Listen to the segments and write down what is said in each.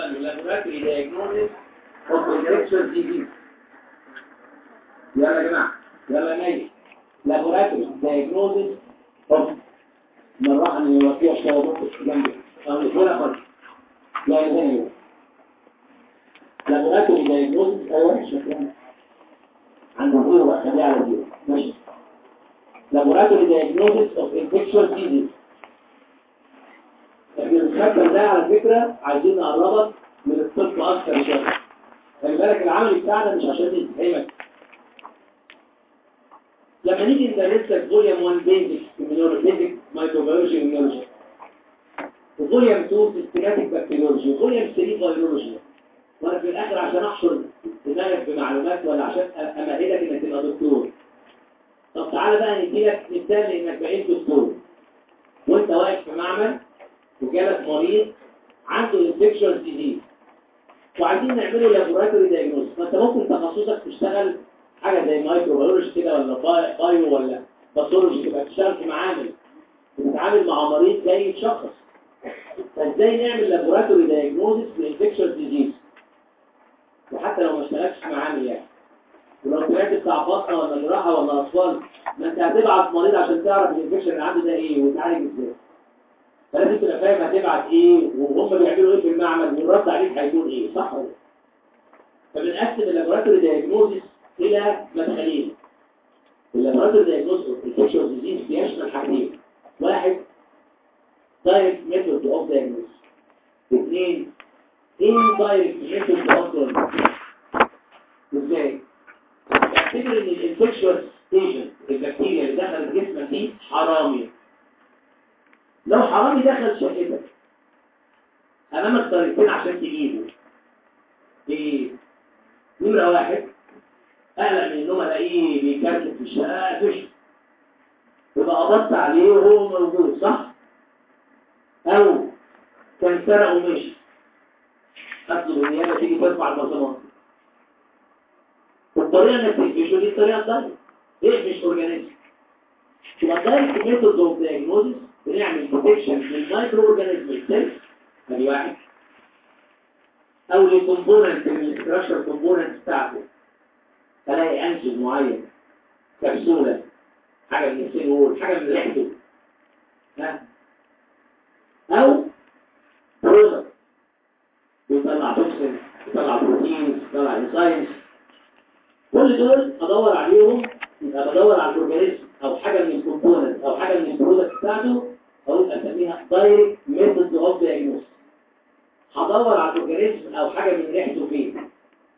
بقى اللابوراتوري دايجنوستس اوف انفكشن ديزيز يلا يا جماعه يلا يا نايم لابوراتوري دايجنوستس اوف بالراحه ان يوفيها شويه بص جنبي او هنا خالص لا هنا هنا لابوراتوري دايجنوستس ايوه شكرا عند زيرو بقى خليها على زيرو ماشي laboratory diagnosis of infectious disease لكن الشكل ده على فكرة عايزين نقربك من الطب أكثر شوية خلي بالك العمل بتاعنا مش عشان نفهمك لما نيجي ندرس لك فوليوم 1 بيزك immunology بيزك مايكروبيولوجي immunology وفوليوم 2 سيستماتيك بكتيريولوجي وفوليوم 3 فيرولوجي وانا في الاخر عشان احشر دماغك بمعلومات ولا عشان امهلك انك تبقى دكتور طب تعالى بقى نديلك مثال انك بقيت دكتور وانت واقف في معمل وجالك مريض عنده انفكشن ديزيز وعايزين نعمله لابوراتوري دايجنوز فانت ممكن تخصصك تشتغل حاجه زي مايكروبيولوجي كده ولا بايو ولا باثولوجي تبقى تشتغل في معامل بتتعامل مع مريض جاي يتشخص فازاي نعمل لابوراتوري دايجنوزس للانفكشن ديزيز وحتى لو ما اشتغلتش في معامل يعني ولو طلعت بتاع بطنه ولا جراحه ولا اطفال ما انت هتبعت مريض عشان تعرف الانفكشن اللي عنده ده ايه ويتعالج ازاي فلازم تبقى فاهم هتبعت ايه وهم بيعملوا ايه في المعمل والرد عليك هيكون ايه صح ولا فبنقسم اللابوراتوري دايجنوزس الى مدخلين اللابوراتوري دايجنوزس انفكشن ديزيز بيشمل حاجتين واحد دايركت ميثود اوف دايجنوزس اثنين indirect method of diagnosis ازاي اعتبر ان الانفكشوس ايجنت البكتيريا اللي دخلت جسمك دي حرامي لو حرامي دخل شقتك امامك طريقتين عشان تجيبه ايه نمرة واحد اقلق من النوم الاقيه بيكركب في الشقه اقفشه يبقى قبضت عليه وهو موجود صح او كان سرق ومشي اطلب النيابه تيجي ترفع البصمات والطريقه انك تقفشه دي الطريقه الثانيه اقفش اورجانيزم يبقى دايركت ميثود اوف دايجنوزس بنعمل ديتكشن للمايكرو اورجانيزم السيلز ادي واحد او للكومبوننت من الاستراكشر كومبوننت بتاعته الاقي انسج معين كبسوله حاجه من السيلول حاجه من ريحته ها او برودكت بيطلع توكسين بيطلع بروتين بيطلع انزيمز كل دول ادور عليهم يبقى بدور على الاورجانيزم او حاجه من الكومبوننت او حاجه من البرودكت بتاعته او اسميها دايركت ميثود اوف دايجنوز هدور على الاورجانيزم او حاجه من ريحته فين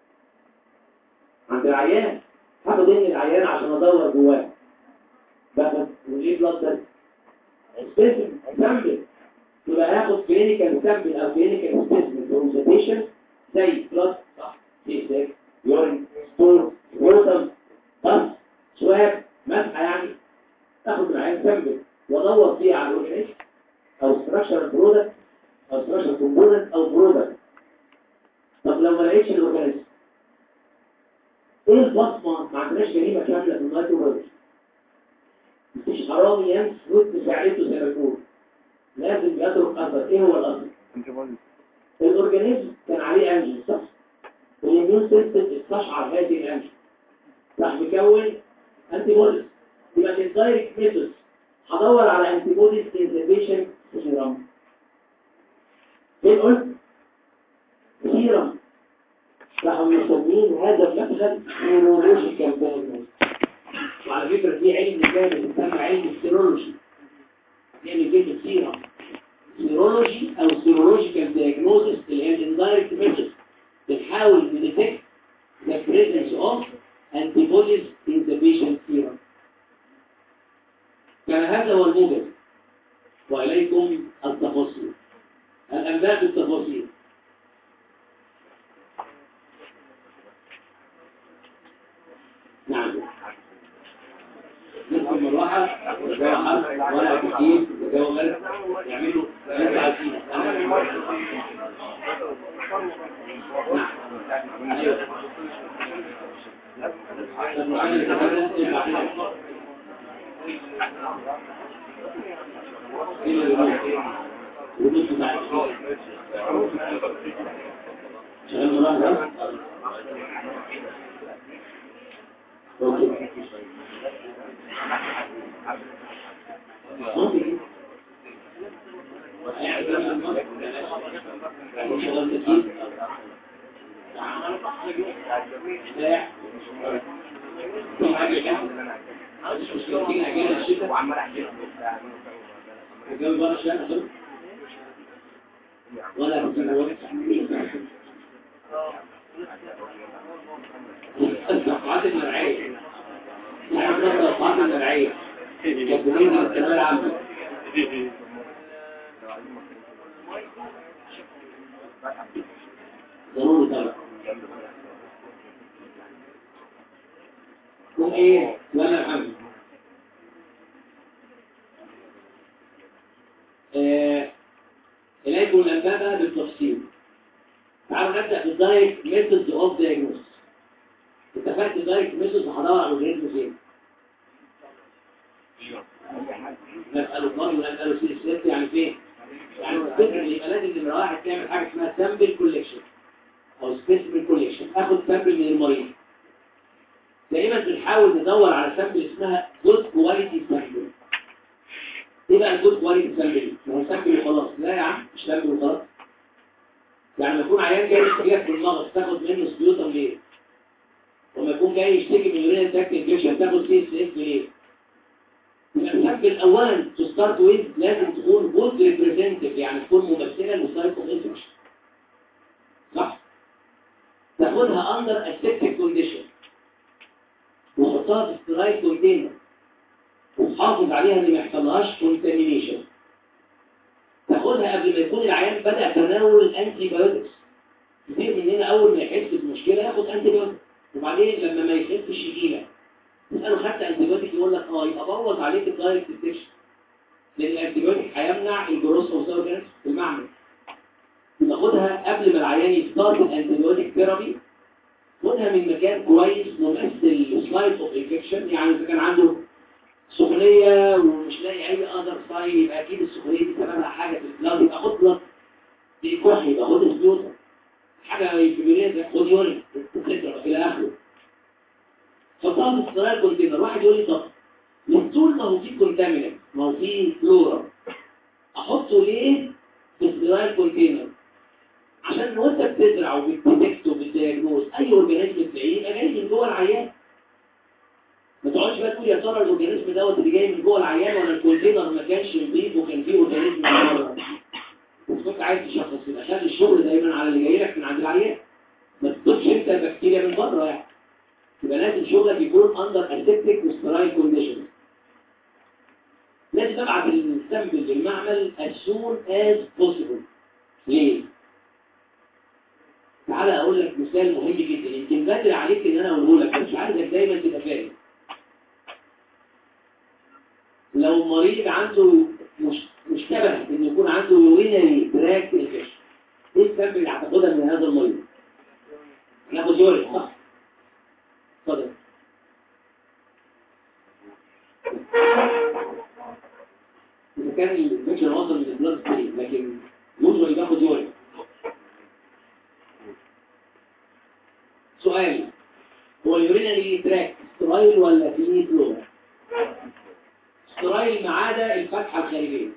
عند العيان هاخد ان العيان عشان ادور جواه باخد ونجيب بلاد تيست سبيسم سامبل يبقى هاخد كلينيكال سامبل او كلينيكال سبيسمن فروم ذا بيشنت زي بلاد صح سي يورين ستور روتم بس سواب مسحه يعني تاخد العين سامبل وادور فيها على الاورجانيزم او ستراكشر برودكت او ستراكشر كومبوننت او برودكت طب لو ما لقيتش الاورجانيزم ايه البصمه ما عندناش جريمه كامله في المايكروبيولوجي مفيش حرامي ينس وسط فعلته زي ما بيقولوا لازم يترك اثر ايه هو الاثر الاورجانيزم كان عليه انجل صح والاميون سيستم استشعر هذه الانجل راح مكون انتي بوديز يبقى الدايركت ميثود هدور على انتي بوديز ان ذا بيشنت سيرم فين قلت سيرم راحوا مسمين هذا المدخل سيرولوجيكال دايجنوز وعلى فكره في علم جامد بيسمى علم السيرولوجي يعني كلمه سيرم سيرولوجي او سيرولوجيكال دايجنوزس اللي هي الاندايركت ميثود بنحاول نديتكت the presence of antibodies in the patient serum كان هذا هو الموجب وإليكم التفاصيل الأنباء بالتفاصيل نعم نسكن مروحة وجاوة ولا كتير وجاوة غير يعملوا ثلاثة عزيزة ايوه لحظة اوكي ممكن شغل تكييف لا في حاجة كده مش مشكلتين أجل الشتاء وعمال احكي له الجو بره شوية خلاص ولا بتجيب وقت الدفعات المرعية تعرف نقطة الدفعات المرعية كانت بنيجي من الثانوية العامة ضروري طبعا قوم ايه ولا الحمد آه، إليكم الأنبابة بالتفصيل تعالوا نبدأ بالدايركت ميثودز اوف دايجنوز اتفقت الدايركت ميثودز هدور على الاورجانيزم فين نسأله قاضي ونسأله سي اس يعني فين يعني الفكرة اللي يبقى لازم نمرة واحد تعمل حاجة اسمها سامبل كوليكشن او سبيسيفيك كوليكشن اخد سامبل من المريض دائما بنحاول ندور على سامبل اسمها جود كواليتي سامبل ايه بقى الجود كواليتي سامبل ما هو سامبل وخلاص لا يا عم مش سامبل وخلاص يعني لما يكون عيان جاي يشتكي في المغص تاخد منه سبيوتم ليه وما يكون جاي يشتكي من يورين تاكت انفكشن تاخد سي اس اف ليه يبقى السامبل اولا تو ستارت ويز لازم تكون جود ريبريزنتيف يعني تكون ممثله للسايت اوف انفكشن صح تاخدها اندر اسيبتيك كونديشن وحطها في سترايل كونتينر وتحافظ عليها ان ما يحصلهاش كونتامينيشن تاخدها قبل ما يكون العيان بدا تناول الانتي بايوتكس كتير مننا اول ما يحس بمشكله ياخد انتي بايوتكس وبعدين لما ما يخفش يجيلك تساله خدت انتي بايوتك يقول لك اه يبقى بوظ عليك الدايركت انفكشن لان الانتي بايوتك هيمنع الجروس اوف سايتوكاينز في المعمل يبقى خدها قبل ما العيان يستارت الانتي بايوتك ثيرابي خدها من مكان كويس ممثل للسلايد اوف انفكشن يعني اذا كان عنده سخونيه ومش لاقي اي اذر ساين يبقى اكيد السخونيه دي سببها حاجه في البلاد يبقى خد بلاد دي كحل يبقى خد سبيوتا حاجه في زي خد يورين الى اخره حطها في الصناعه كونتينر واحد يقول لي طب الطول ما هو فيه كونتاميننت ما هو فيه فلورا احطه ليه في الصناعه كونتينر عشان وانت بتزرع وبتديكت وبتدياجنوز اي اورجانيزم تلاقيه يبقى جاي من جوه العيان ما تقعدش بقى تقول يا ترى الاورجانيزم دوت اللي جاي من جوه العيان ولا الكونتينر ما كانش نظيف وكان فيه اورجانيزم من بره بس كنت عايز تشخص يبقى خلي الشغل دايما على اللي جاي لك من عند العيان ما تضيفش انت بكتيريا من بره يعني يبقى لازم شغلك يكون اندر اسيبتيك وسترايل كونديشن لازم ابعت السامبل للمعمل as soon as possible ليه؟ تعالى اقول لك مثال مهم جدا يمكن بدري عليك ان انا اقوله لك بس عايزك دايما تبقى فاهم لو مريض عنده مش مشتبه ان يكون عنده يورينري تراك انفكشن ايه السامبل اللي هتاخدها من هذا المريض؟ هناخد يورين صح؟ اتفضل إذا كان الانفكشن وصل من البلاد ستريم لكن يوجوالي بياخد يورين سؤال هو اليورينري تراك سترايل ولا فيه فلورا؟ سترايل ما عدا الفتحة الخارجية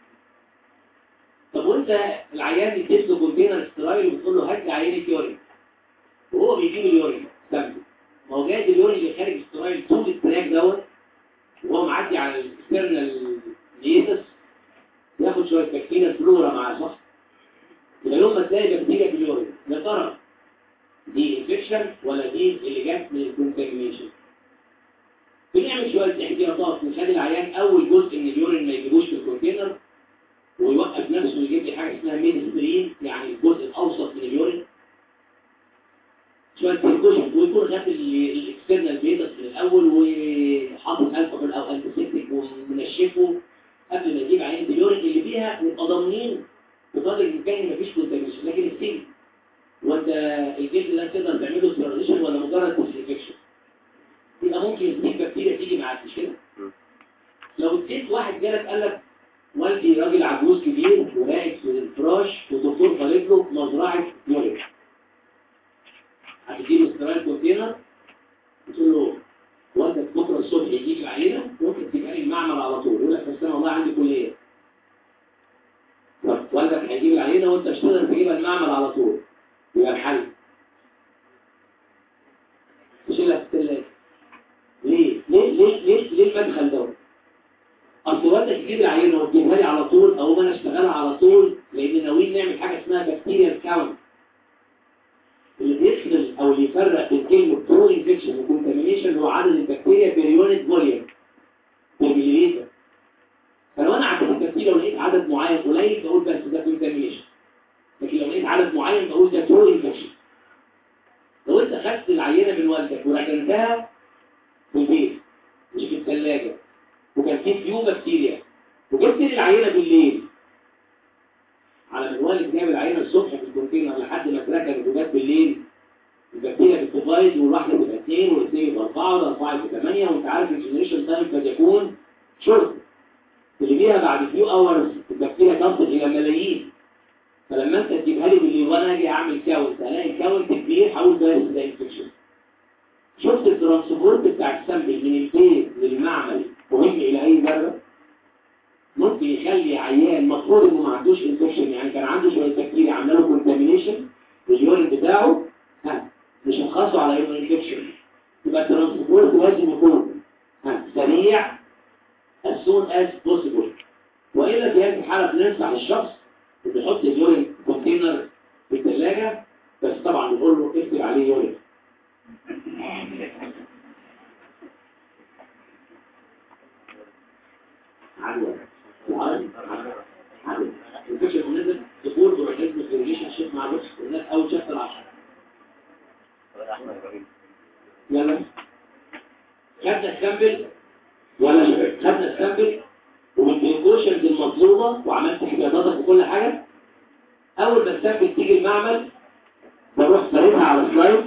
طب وانت العيان يديك له كونتينر سترايل وبتقول له هات لي عينة يورين وهو بيجيب اليورين سامبل ما هو جايب اليورين اللي خارج سترايل طول التراك دوت وهو معدي على الاكسترنال ليتس ياخد شويه بكتيريا فلورا معاه صح؟ يبقى يوم ما تلاقي بكتيريا في اليورين يا ترى دي انفكشن ولا دي اللي جت من الكونتامينيشن بنعمل شويه احتياطات نخلي العيان اول جزء من اليورين ما يجيبوش في الكونتينر ويوقف نفسه ويجيب لي حاجه اسمها ميد ستريم يعني الجزء الاوسط من اليورين شويه بريكوشن ويكون غافل الاكسترنال بيتس من الاول وحاطط الكحول او انتيسيبتيك ومنشفه قبل ما يجيب عينه اليورين اللي فيها نبقى ضامنين بقدر الامكان ان مفيش كونتاميشن لكن ستيل وانت الجلد اللي انت تقدر تعمله ستيرلايزيشن ولا مجرد ديسانفكشن يبقى ممكن الستيل بكتيريا تيجي معاك مش كده لو اديت واحد جالك قال لك والدي راجل عجوز كبير وراقد في الفراش ودكتور طالب له مزرعه يورين كونتينر تقول له والدك بكره الصبح يجيب العينه ممكن تجيبها لي المعمل على طول يقول لك بس انا والله عندي كليه طب والدك هيجيب العينه وانت مش تقدر تجيبها المعمل على طول يبقى الحل تشيلها في الثلاجه ليه؟ ليه ليه ليه ليه المدخل ده؟ اصل والدك يجيب العينه وتجيبها لي على طول او انا اشتغلها على طول لان ناويين نعمل حاجه اسمها بكتيريا كاونت اللي بيفصل او اللي يفرق بين كلمه برو انفكشن وكونتامينيشن هو عدد البكتيريا بير يونت فوليوم بالمليليتر فلو انا عديت البكتيريا ولقيت عدد معين قليل بقول بس ده كونتامينيشن لكن لو لقيت عدد معين بقول ده برو انفكشن لو انت خدت العينه من والدك وركنتها في البيت مش في الثلاجه وكان في فيو بكتيريا وجبت لي العينه بالليل على ما الوالد جاب العينه الصبح في الكونتينر لحد ما اتركنت وجت بالليل البكتيريا بتديفايد والواحده تبقى 2 والاثنين يبقى 4 والاربعه يبقى 8 وانت عارف الجنريشن تايم قد يكون شورت اللي بيها بعد فيو اورز البكتيريا تصل الى ملايين فلما انت تجيبها لي بالليل وانا اجي اعمل كاونت الاقي الكاونت كبير هقول ده ده انفكشن شفت الترانسبورت بتاع السامبل من البيت للمعمل مهم الى اي درجه ممكن يخلي عيان مفروض انه ما عندوش انفكشن يعني كان عنده شويه بكتيريا عامله له كونتامينيشن اليورين بتاعه ها مش هنخصه على انه انفكشن يبقى الترانسبورت لازم يكون ها سريع as soon as possible والا في هذه الحاله بننصح الشخص انه يحط اليورين كونتينر في الثلاجه بس طبعا نقول له اكتب عليه يورين عدوى العربي عدوى الفكرة نزل سبورت وحزب في ريليشن شيب مع الوقت والناس اول شابتر 10 يلا خدنا السامبل ولا شباب خدنا السامبل وبالبريكوشنز المطلوبة وعملت احتياطاتك وكل حاجة اول ما السامبل تيجي المعمل بروح فاردها على سلايد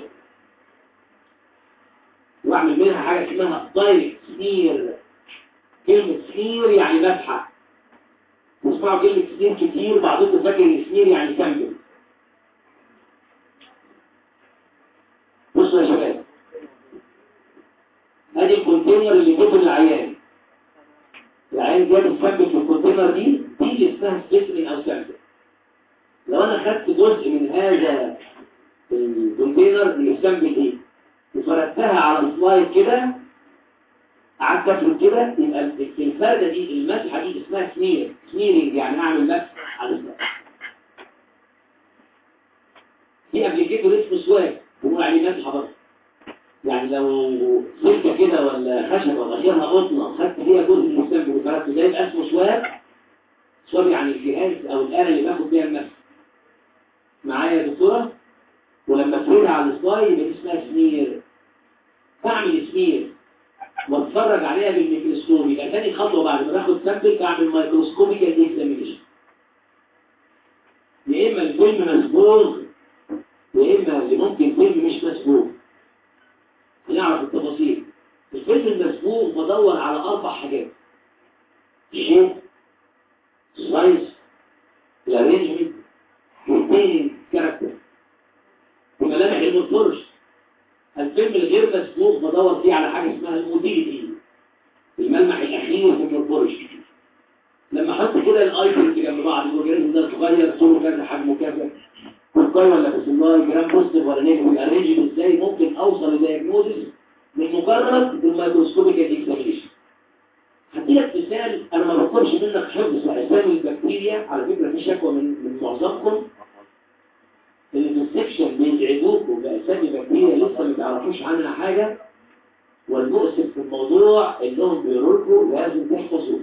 واعمل منها حاجة اسمها دايركت سمير كلمة سمير يعني مسحة تسمعوا كلمة سمير كتير بعضكم فاكر ان سمير يعني سامبل بصوا يا شباب ادي الكونتينر اللي جبت العيان العيان جاب السامبل في الكونتينر دي دي اللي اسمها سبيسمن او سامبل لو انا خدت جزء من هذا الكونتينر اللي السامبل دي وفردتها على السلايد كده قعدت افرد كده يبقى الفرده دي المسحه دي اسمها سمير سميرنج يعني اعمل مسح على السلايد في ابلكيتور اسمه سواك بنقول عليه مسحه برضه يعني لو سلكه كده ولا خشبه وغيرها قطنه خدت فيها جزء من السامبل وفردته ده يبقى اسمه سواك سواك يعني الجهاز او الاله اللي باخد بيها المسح معايا يا دكتوره ولما افردها على السلايد يبقى دي اسمها سمير بعمل سمير واتفرج عليها بالميكروسكوب يبقى تاني خطوه بعد ما باخد سامبل بعمل مايكروسكوبيكال اكزامينيشن يا اما الفيلم مسبوغ يا اما اللي ممكن فيلم مش مسبوغ نعرف التفاصيل الفيلم المسبوغ بدور على اربع حاجات الشيب سلايز الارينجمنت والتيننج كاركتر وملامح المنفرش الفيلم الغير مسبوق بدور فيه على حاجة اسمها الموديليتي الملمح الأخير في المنفرش لما احط كده الايتمز جنب بعض الجرام ده صغير طوله كذا حجمه كذا كوكاي ولا بسلاي جرام بوزيتيف ولا نيجاتيف ارينج ازاي ممكن اوصل لدياجنوزس من مجرد الميكروسكوبيك اكزامينيشن هديلك مثال انا ما بطلبش منك حفظ اسامي البكتيريا على فكره في شكوى من من معظمكم الانسكشن بيدعبوكم بأسامي بكتيريا لسه ما تعرفوش عنها حاجة والمؤسف في الموضوع انهم بيقولوا لكم لازم تحفظوا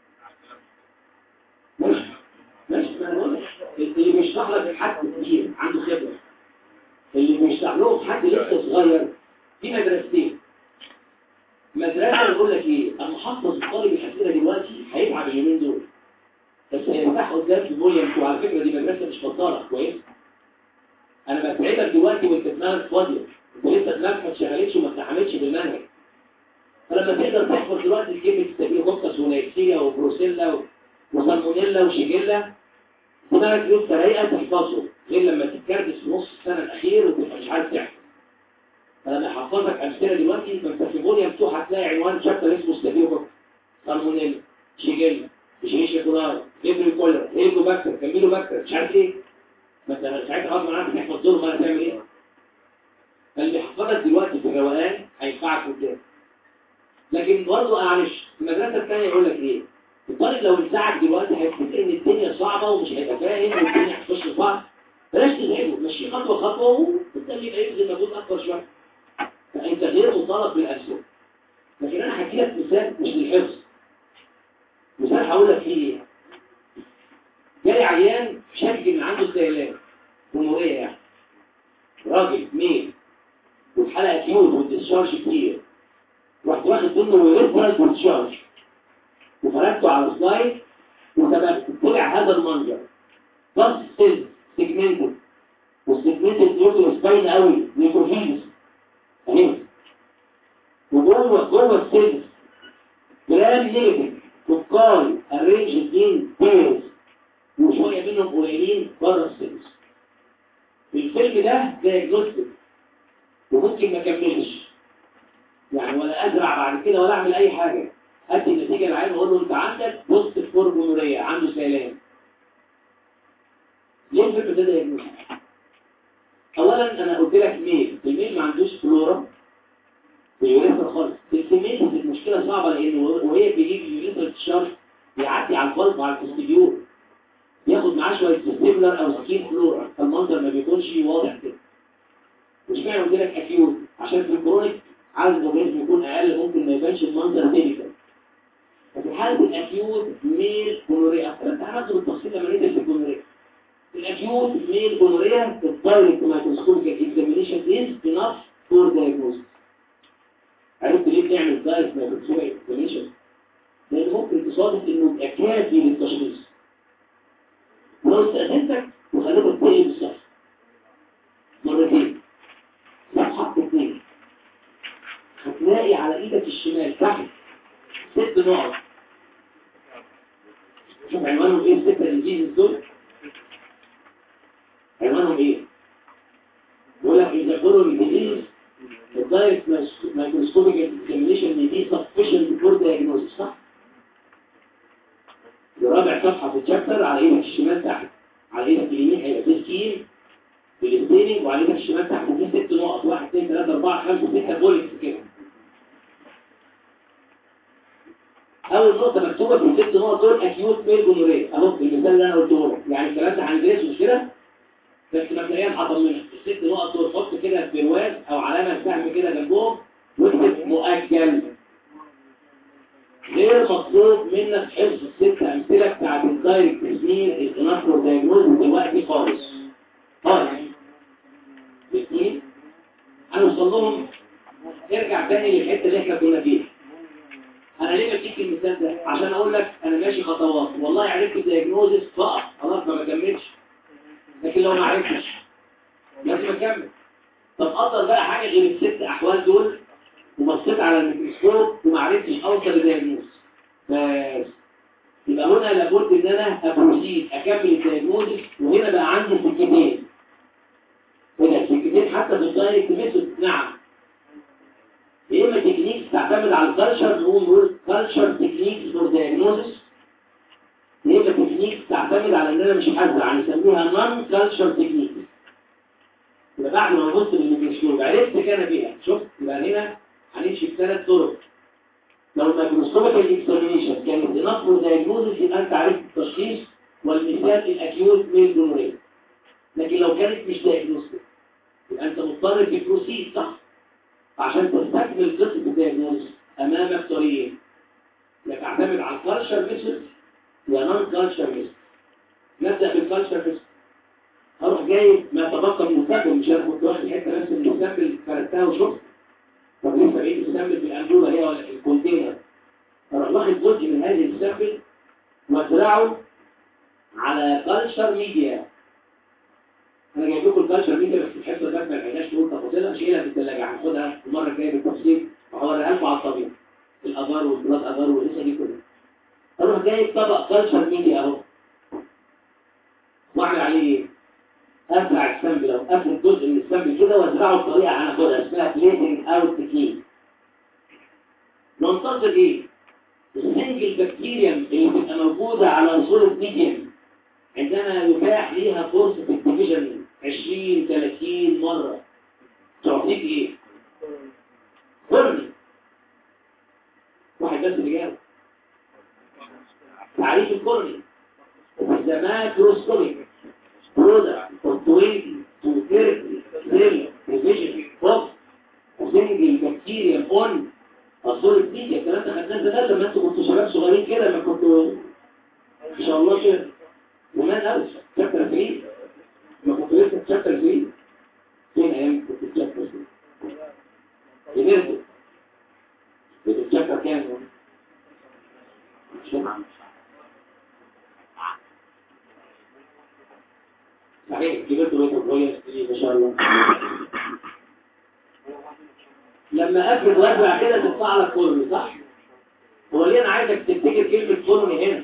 ماشي ماشي ما انا بقول اللي بيشرح لك حد كبير عنده خبرة اللي بيشرح لهم حد لسه صغير في مدرستين مدرسة بقول لك ايه انا محفظ الطالب الحسيرة دلوقتي هيتعب اليومين دول بس هيفتح قدام في الفوليوم وعلى فكرة دي مدرسة مش بطالة كويس انا بتعبك دلوقتي وانت دماغك فاضيه انت لسه دماغك ما اتشغلتش وما اتحملتش بالمنهج فلما تقدر تحفظ دلوقتي كلمه ستافيلوكوكس ونيكسيا وبروسيلا وسالمونيلا وشيجيلا دماغك لسه رايقه رايقه تحفظه غير لما تتكربس في نص السنه الاخير وتبقى مش عارف تحفظ فانا بتعبك دلوقتي وانت دماغك فاضيه انت لسه دماغك ما اتشغلتش وما اتحملتش بالمنهج فلما تقدر تحفظ دلوقتي كلمه ستافيلوكوكس ونيكسيا وبروسيلا وسالمونيلا وشيجيلا دماغك لسه رايقه تحفظه غير لما تتكربس في نص السنه الاخير وتبقى مش عارف تحفظ فلما احفظك امثله دلوقتي فانت في فوليوم 2 هتلاقي عنوان شابتر اسمه ستافيلوكوك سالمونيلا شيجيلا شيشيا كولار ابري كولر هيلو باكتر كميلو باكتر مش عارف ايه ما انت ساعتها غصب عنك تحفظ دول بقى تعمل ايه فاللي بيحفظك دلوقتي في الروقان هينفعك قدام لكن برضه معلش المدرسه الثانيه يقول لك ايه الطالب لو انسعك دلوقتي هيفتكر ان الدنيا صعبه ومش هيبقى فاهم والدنيا هتخش في بعض بلاش تزعجه مشي خطوه خطوه وبالتالي يبقى يبذل مجهود اكبر شويه فانت غير مطالب بالامثله لكن انا هحكي لك مثال مش للحفظ مثال هقول لك فيه ايه جالي عيان شاكك ان عنده سيلان جمهوريه يعني راجل ميل والحلقه كيوت والديسشارج كتير رحت واخد منه ريفرنس والديسشارج وفردته على سلايد وثبت طلع هذا المنظر بس سيل سيجمنتد والسيجمنتد نيوكليوس باين قوي نيكوفيزس اهي وجوه جوه السيلز جرام نيجاتيف فكاري ارينج اثنين بيرز وشويه منهم قليلين بره السيلز الفيلم ده دايجنوستيك وممكن ما اكملش يعني ولا ازرع بعد كده ولا اعمل اي حاجه ادي النتيجه للعيان واقول له انت عندك بوست فورمولوريه عنده سيلان ليه الفيلم ده دايجنوستيك اولا انا قلت لك ميل الميل ما عندوش فلورا بيوريثر خالص الكمية المشكلة صعبة لأنه وهي بيجيب يوريثر الشر بيعدي على البلب على الفستيبيور ياخد معاه شوية سيستيبلر أو سكين فلورا فالمنظر ما بيكونش واضح كده مش معنى قلت لك أكيوت عشان في الكرونيك عدد الأورجانيزم يكون أقل ممكن ما يبانش المنظر تيبيكال ففي حالة الأكيوت ميل كونوريا أنت هناخد بالتفصيل لما ندرس الكونوريا الأكيوت ميل كونوريا الدايركت مايكروسكوبيك اكزامينيشن is enough for diagnosis عرفت ليه بنعمل دايركت مايكروسكوبيك اكزامينيشن لان ممكن تصادف انه يبقى كافي للتشخيص ولو استأذنتك وخليتك تقلب الصف مرتين صفحة اثنين هتلاقي على ايدك الشمال تحت ست نقط شوف عنوانهم ايه الستة الجيز دول عنوانهم ايه بيقول لك اذا كروا الجديد الدايركت مايكروسكوبيك اكزامينيشن دي sufficient for diagnosis صح؟ رابع صفحة في الشابتر على ايدك الشمال تحت على ايدك اليمين هيبقى في سكيم بالستيننج وعلى ايدك الشمال تحت في ست نقط واحد اثنين ثلاثة أربعة خمسة ستة بوليكس كده أول نقطة مكتوبة في الست نقط دول أكيوت ميل جونوريا أهو المثال اللي أنا قلته لك يعني الكلام ده هندرسه مش كده؟ بس مبدئيا هطمنك الست نقط دول حط كده برواز او علامه سهم كده جنبهم واكتب مؤجل غير مطلوب منك حفظ الست امثله بتاعت الدايركت تسمير الانافور دايجنوز دلوقتي خالص خالص الاثنين هنوصل لهم ارجع تاني للحته اللي احنا كنا فيها انا ليه بديك المثال ده عشان اقول لك انا ماشي خطوات والله عرفت الدايجنوزس فقط خلاص ما بكملش لكن لو ما عرفتش لازم اكمل طب اقدر بقى حاجه غير الست احوال دول وبصيت على الميكروسكوب وما عرفتش اوصل للدياجنوز بس يبقى هنا لابد ان انا ابروسيد اكمل الدياجنوزس وهنا بقى عندي سكتين هنا سكتين حتى في الدايركت ميثود نعم يا اما تكنيكس تعتمد على الكالتشر نقول نقول كالتشر تكنيكس فور دياجنوزس يا اما تكنيكس تعتمد على ان انا مش هزرع هنسميها نون كالتشر تكنيك يبقى بعد ما نبص للميكروسكوب عرفت كان بيها شفت يبقى هنا هنمشي بثلاث طرق لو الميكروسكوبيك اكزامينيشن كانت انف فور دايجنوزس يبقى انت عرفت التشخيص والمثال الاكيوت ميل جونوريا لكن لو كانت مش دايجنوستيك يبقى انت مضطر تبروسيد صح عشان تستكمل قصه الدايجنوزس امامك طريقين يا تعتمد على الكالتشر ميثود يا نون كالتشر ميثود نبدا بالكالتشر ميثود هروح جايب ما تبقى من السامبل مش انا كنت واخد حته بس من السامبل فردتها وشفت طب لسه بقيت السامبل بالانبوله هي ولا الكونتينر اروح واخد جزء من هذه السامبل وازرعه على كالتشر ميديا انا جايب لكم الكالتشر ميديا بس الحصه ده ما لحقناش نقول تفاصيلها مش هي في الثلاجه هناخدها المره الجايه بالتفصيل وهوريها لكم على الطبيعه الابار والبلاد ابار والقصه دي كلها اروح جايب طبق كالتشر ميديا اهو واعمل عليه ايه ازرع السامبل او افرد جزء من السامبل كده وازرعه بطريقه هناخدها اسمها بليتنج اوت تكنيك ننتظر ايه السنجل بكتيريا اللي بتبقى موجوده على صوره ميديم عندما يتاح ليها فرصه الديفيجن 20 30 مره تعطيك ايه كورني واحد بس اللي جاوب تعريف الكورني the macroscopic product of 20 to 30 cell division of single bacterium on a solid media الكلام ده خدناه زمان لما انتوا كنتوا شباب صغيرين كده لما كنتوا ان شاء الله كده ومان قوي شابتر 3 لما كنتوا لسه في شابتر 3 فين ايام كنت في شابتر 3 قدرتوا كنت في شابتر كام؟ صحيح كبرت بيت كويس ما شاء الله لما افرد وارجع كده تطلع لك كولوني صح هو ليه انا عايزك تفتكر كلمه كولوني هنا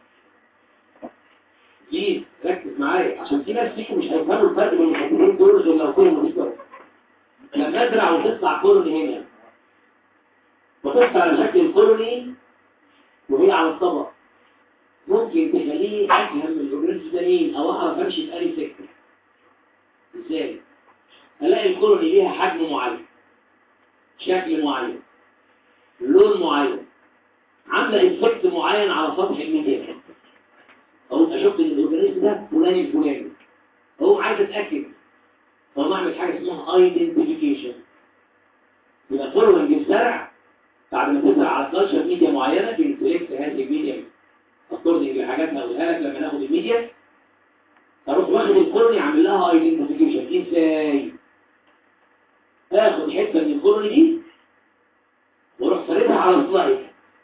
ليه ركز معايا عشان في ناس فيكم مش هيفهموا الفرق بين الحاجتين دول غير لو كانوا مشترك لما ازرع وتطلع كولوني هنا وتطلع على شكل الكولوني وهي على الطبق ممكن تخليه افهم الاورجانيزم ده مين او اعرف امشي في اي سكه ازاي الاقي الكولوني ليها حجم معين شكل معين لون معين عامله افكت معين على سطح الميديا او اشوف ان الاورجانيزم ده فلان الفلاني هو عايز اتاكد فانا اعمل حاجه اسمها ايدنتيفيكيشن يبقى فولوينج الزرع بعد ما تزرع على كلتشر ميديا معينه بنسلكت هذه الميديا اكوردنج لحاجات هقولها لك لما ناخد الميديا اروح واخد الكورني عامل لها ايدنتيفيكيشن ازاي اخد حته من الكورني دي واروح فاردها على سلايد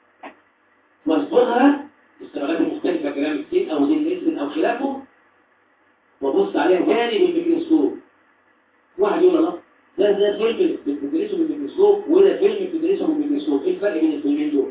واصبغها باستخدامات مختلفه كلام السين او زين نيلسون او خلافه وابص عليها تاني بالميكروسكوب واحد يقول الله ده ده فيلم بتدرسه بالميكروسكوب وده فيلم بتدرسه بالميكروسكوب ايه الفرق بين الفيلمين دول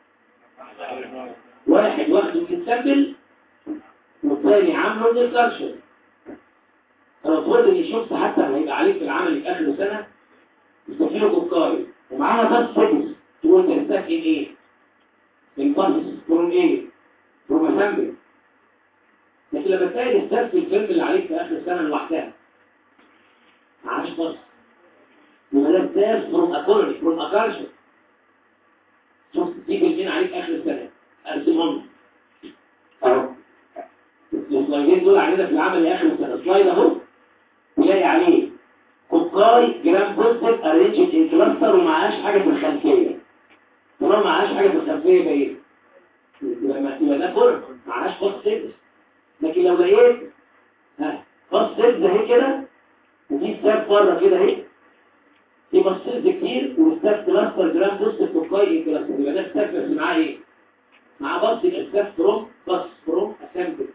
واحد واخده من السامبل والثاني عامله من الكالشر انا اتفرض اني شفت حتى هيبقى عليك في العمل في اخر السنه مستفيله كوكاي ومعاها بس سكس تقول ده ستاك ان ايه الباسس فروم ايه فروم سامبل لكن لما تلاقي الستاك في الفيلم اللي عليك في اخر السنه لوحدها معاش بس يبقى ده ستاك فروم اكولوني فروم اكالشر شفت دي فيلمين عليك اخر السنه ارسمهم اهو السلايدين دول علينا في العمل اخر السنه سلايد اهو تلاقي عليه كوكاي جرام بوزيتيف ارينجد ان كلاستر ومعهاش حاجه في الخلفيه طالما معهاش حاجه في الخلفيه يبقى ايه لما يبقى ده كور معهاش باص سيلز لكن لو لقيت ها باص سيلز اهي كده وفي ستاف بره كده اهي في باص سيلز كتير وستاف كلاستر جرام بوزيتيف كوكاي ان كلاستر يبقى ده ستاف بس معاه ايه مع باص الاسكاف فروم باص فروم اسامبل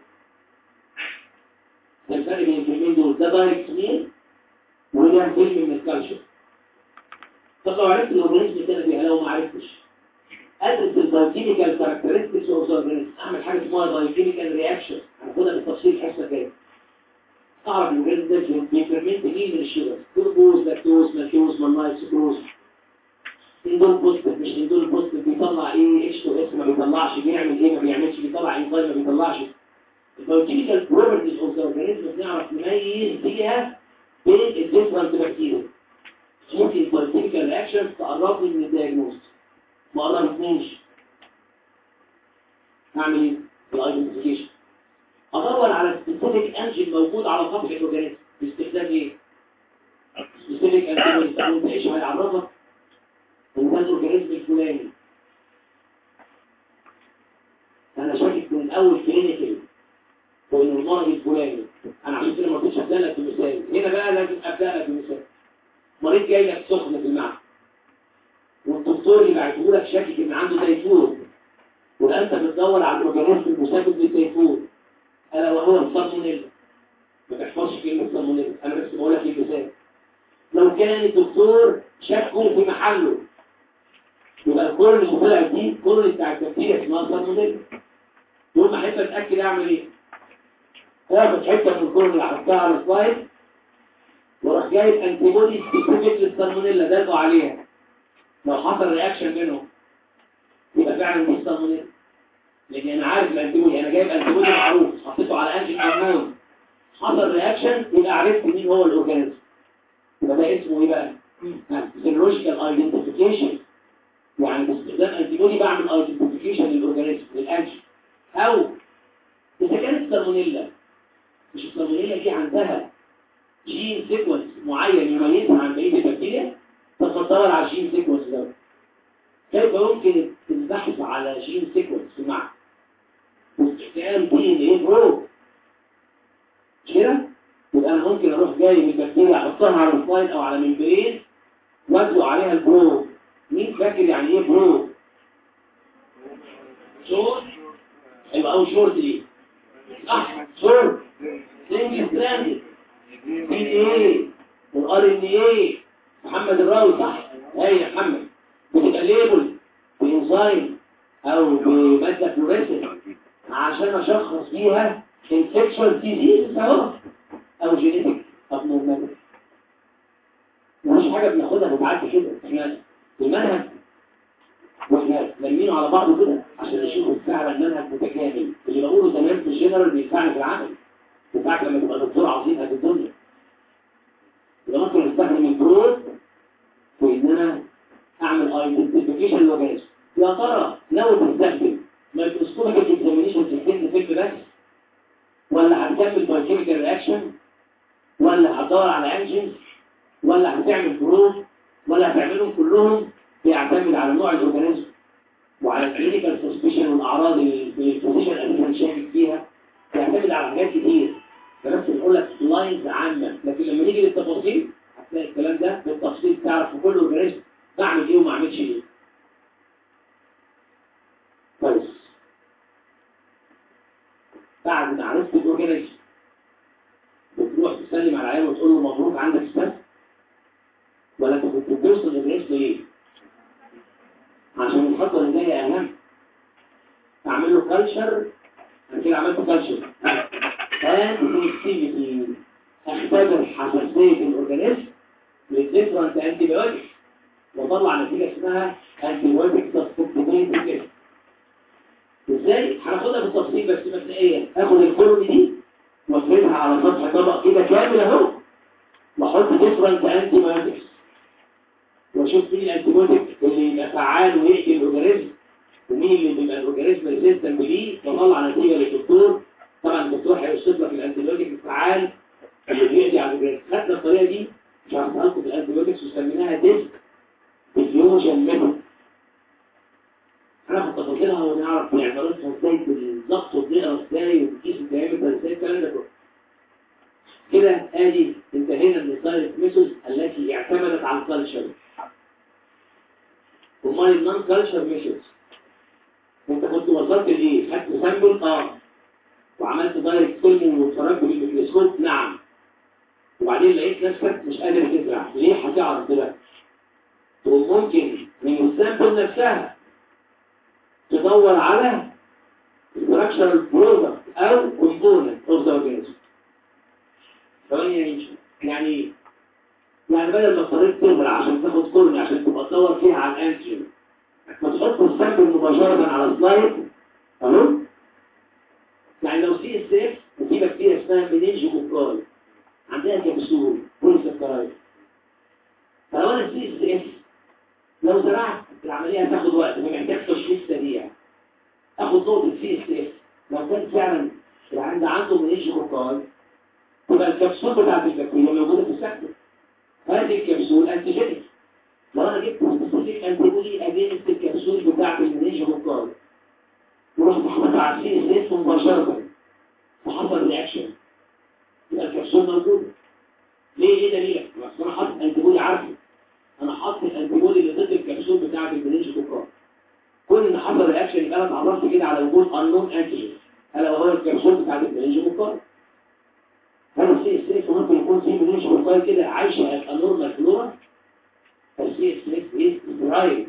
ده الفرق بين الفيلمين دول ده دايركت ميل وده فيلم من الكالشر طب لو عرفت الاورجانيزم كده فيها لو ما عرفتش ادرس البايوكيميكال كاركترستكس اوف ذا اورجانيزم اعمل حاجه اسمها بايوكيميكال رياكشن هناخدها بالتفصيل الحصه الجايه اعرف الاورجانيزم ده بيفرمنت مين من الشجر جلوكوز لاكتوز مالتوز مالنايت سكروز اندول بوزيتيف مش اندول بوزيتيف بيطلع ايه اتش تو اس ما بيطلعش بيعمل ايه ما بيعملش بيطلع انزيم ما بيطلعش البايوكيميكال بروبرتيز اوف ذا اورجانيزم بنعرف نميز بيها بين الديفرنت بكتيريا ممكن البايوكيميكال رياكشن تقربني من الدايجنوز ما قربتنيش هعمل ايه الايدنتيفيكيشن ادور على سبيسيفيك انجين موجود على سطح الاورجانيزم باستخدام ايه سبيسيفيك انجين ايش هيعرفك ان ده الاورجانيزم الفلاني انا شاكك من اول كلينيكال وان المرض الفلاني انا عشان كده ما رضيتش ابدا لك بمثال هنا بقى لازم ابدا لك بمثال مريض جاي لك سخن في المعمل والدكتور اللي بعته لك شاكك ان عنده تيفود ولا انت بتدور على الاورجانيزم المسبب للتيفود الا وهو الصالمونيلا ما تحفظش كلمه صالمونيلا انا بس بقول لك المثال لو كان الدكتور شكه في محله يبقى الكل اللي طلع دي كل بتاع التفكير اسمها صالمونيلا يوم ما احب اتاكد اعمل ايه هاخد حته من الكورن اللي حطها على السلايد واروح جايب انتي بودي سبيسيفيك للسالمونيلا دلقوا عليها لو حصل رياكشن منهم يبقى فعلا دي السالمونيلا لان انا عارف الانتي بودي انا جايب انتي بودي معروف حطيته على انجل هرمون حصل رياكشن يبقى عرفت مين هو الاورجانيزم يبقى ده اسمه ايه بقى سيرولوجيكال ايدنتيفيكيشن يعني باستخدام انتي بودي بعمل ايدنتيفيكيشن للاورجانيزم للانجل او اذا كانت سالمونيلا مش السالمونيلا دي عندها جين سيكونس معين يميزها عن بقيه البكتيريا فتدور على الجين سيكونس ده كيف يمكن البحث على جين سيكونس في المعنى واستخدام دي ان ايه برو مش كده يبقى انا ممكن اروح جاي من البكتيريا احطها على السلايد او على ممبرين وادلق عليها البرو مين فاكر يعني ايه برو شورت يبقى او شورت ليه صح شورت سنجل ستراندد مين ايه والار ان ايه محمد الراوي صح ايه يا محمد بتبقى ليبل بانزيم او بماده فلوريسنت عشان اشخص بيها انفكشن ديزيز اهو او جينيتك ابنورماليتي مفيش حاجه بناخدها بتعدي كده احنا المنهج واحنا لمينه على بعضه كده عشان نشوف فعلا منهج متكامل اللي بقوله زمان في الجنرال بينفعني في العمل بتاعك لما تبقى دكتور عظيم قد الدنيا يبقى ممكن استخدم البرود في ان انا اعمل ايدنتيفيكيشن للوجهاز يا ترى لو تستخدم مايكروسكوبيك اكزامينيشن سيستم فيك بس ولا هتكمل بايوكيميكال رياكشن ولا هتدور على انجنز ولا هتعمل برود ولا هتعملهم كلهم بيعتمد على نوع الاورجانيزم وعلى الكلينيكال سسبشن والاعراض اللي الفيزيشن اساسا شاكك فيها بيعتمد على حاجات كتير فبس بنقول لك لاينز عامه لكن لما نيجي للتفاصيل هتلاقي الكلام ده بالتفصيل تعرف في كل اورجانيزم بعمل ايه وما اعملش ايه كويس بعد ما عرفت الاورجانيزم بتروح تسلم على العيال وتقول له مبروك عندك ستاف ولا انت كنت بتوصل الاورجانيزم ليه؟ عشان الخطوه اللي جايه اهم اعمل له كالتشر انا كده عملت كالتشر and sensitivity اختبر حساسية الأورجانيزم للديفرنت انتي بايوتكس وطلع نتيجة اسمها انتي بايوتكس سبستيتيوت ازاي؟ هناخدها بالتفصيل بس مبدئيا هاخد الكولوني دي وافردها على سطح طبق كده كامل اهو واحط ديفرنت انتي بايوتكس واشوف مين الانتي بايوتك اللي يبقى فعال ويقتل الاورجانيزم ومين اللي بيبقى الاورجانيزم ريزيستنت ليه واطلع نتيجة للدكتور طبعا الدكتور هيوصف لك الانتيبيوتيك الفعال اللي بيقضي على الجهاز خدنا الطريقه دي شرحتها لكم في الانتيبيوتكس وسميناها ديسك ديفيوجن ميثود هناخد تفاصيلها ونعرف نعملها ازاي بالظبط وبنقرا ازاي وبنقيس الدايمتر ازاي الكلام ده كله كده ادي انتهينا من الدايركت ميثود التي اعتمدت على الكالتشر امال النون كالتشر ميثود انت كنت وصلت لايه؟ خدت سامبل اه وعملت دايركت فيلم واتفرجت بالميكروسكوب نعم وبعدين لقيت نفسك مش قادر تزرع ليه هتعرف دلوقتي تقول ممكن من السامبل نفسها تدور على structural product او component of the organism ثواني يعني يعني بدل ما اضطريت تزرع عشان تاخد كورني عشان تبقى تدور فيها على الانتيجين ما تحط السامبل مباشرة على سلايد اهو يعني لو سي اس اف وفي بكتيريا اسمها منينجي كوكاي عندها كبسول بوليسكرايد فلو انا سي اس اف لو زرعت العمليه هتاخد وقت فمحتاج تشخيص سريع اخد نقطه سي اس اف لو كان فعلا العند عنده منينجي كوكاي تبقى الكبسول بتاعت البكتيريا موجوده في السكر هذه الكبسول انتيجينيك لو انا جبت سبيسيفيك انتيبودي اجينست الكبسول بتاعت المنينجي كوكاي ورحت حطيتها على السي اس اس مباشرة فحصل رياكشن يبقى الكبسول موجود ليه ايه دليلك؟ اصل انا حاطط انتيبودي عارفه انا حاطط الانتيبودي اللي ضد الكبسول بتاعت البنينج كوكار كل ان حصل رياكشن يبقى انا اتعرفت كده على وجود انون انتيجين الا وهو الكبسول بتاعت البنينج كوكار هل السي اس اس ممكن يكون في بنينج كوكار كده عايشه الانورمال فلورا السي اس اس از درايف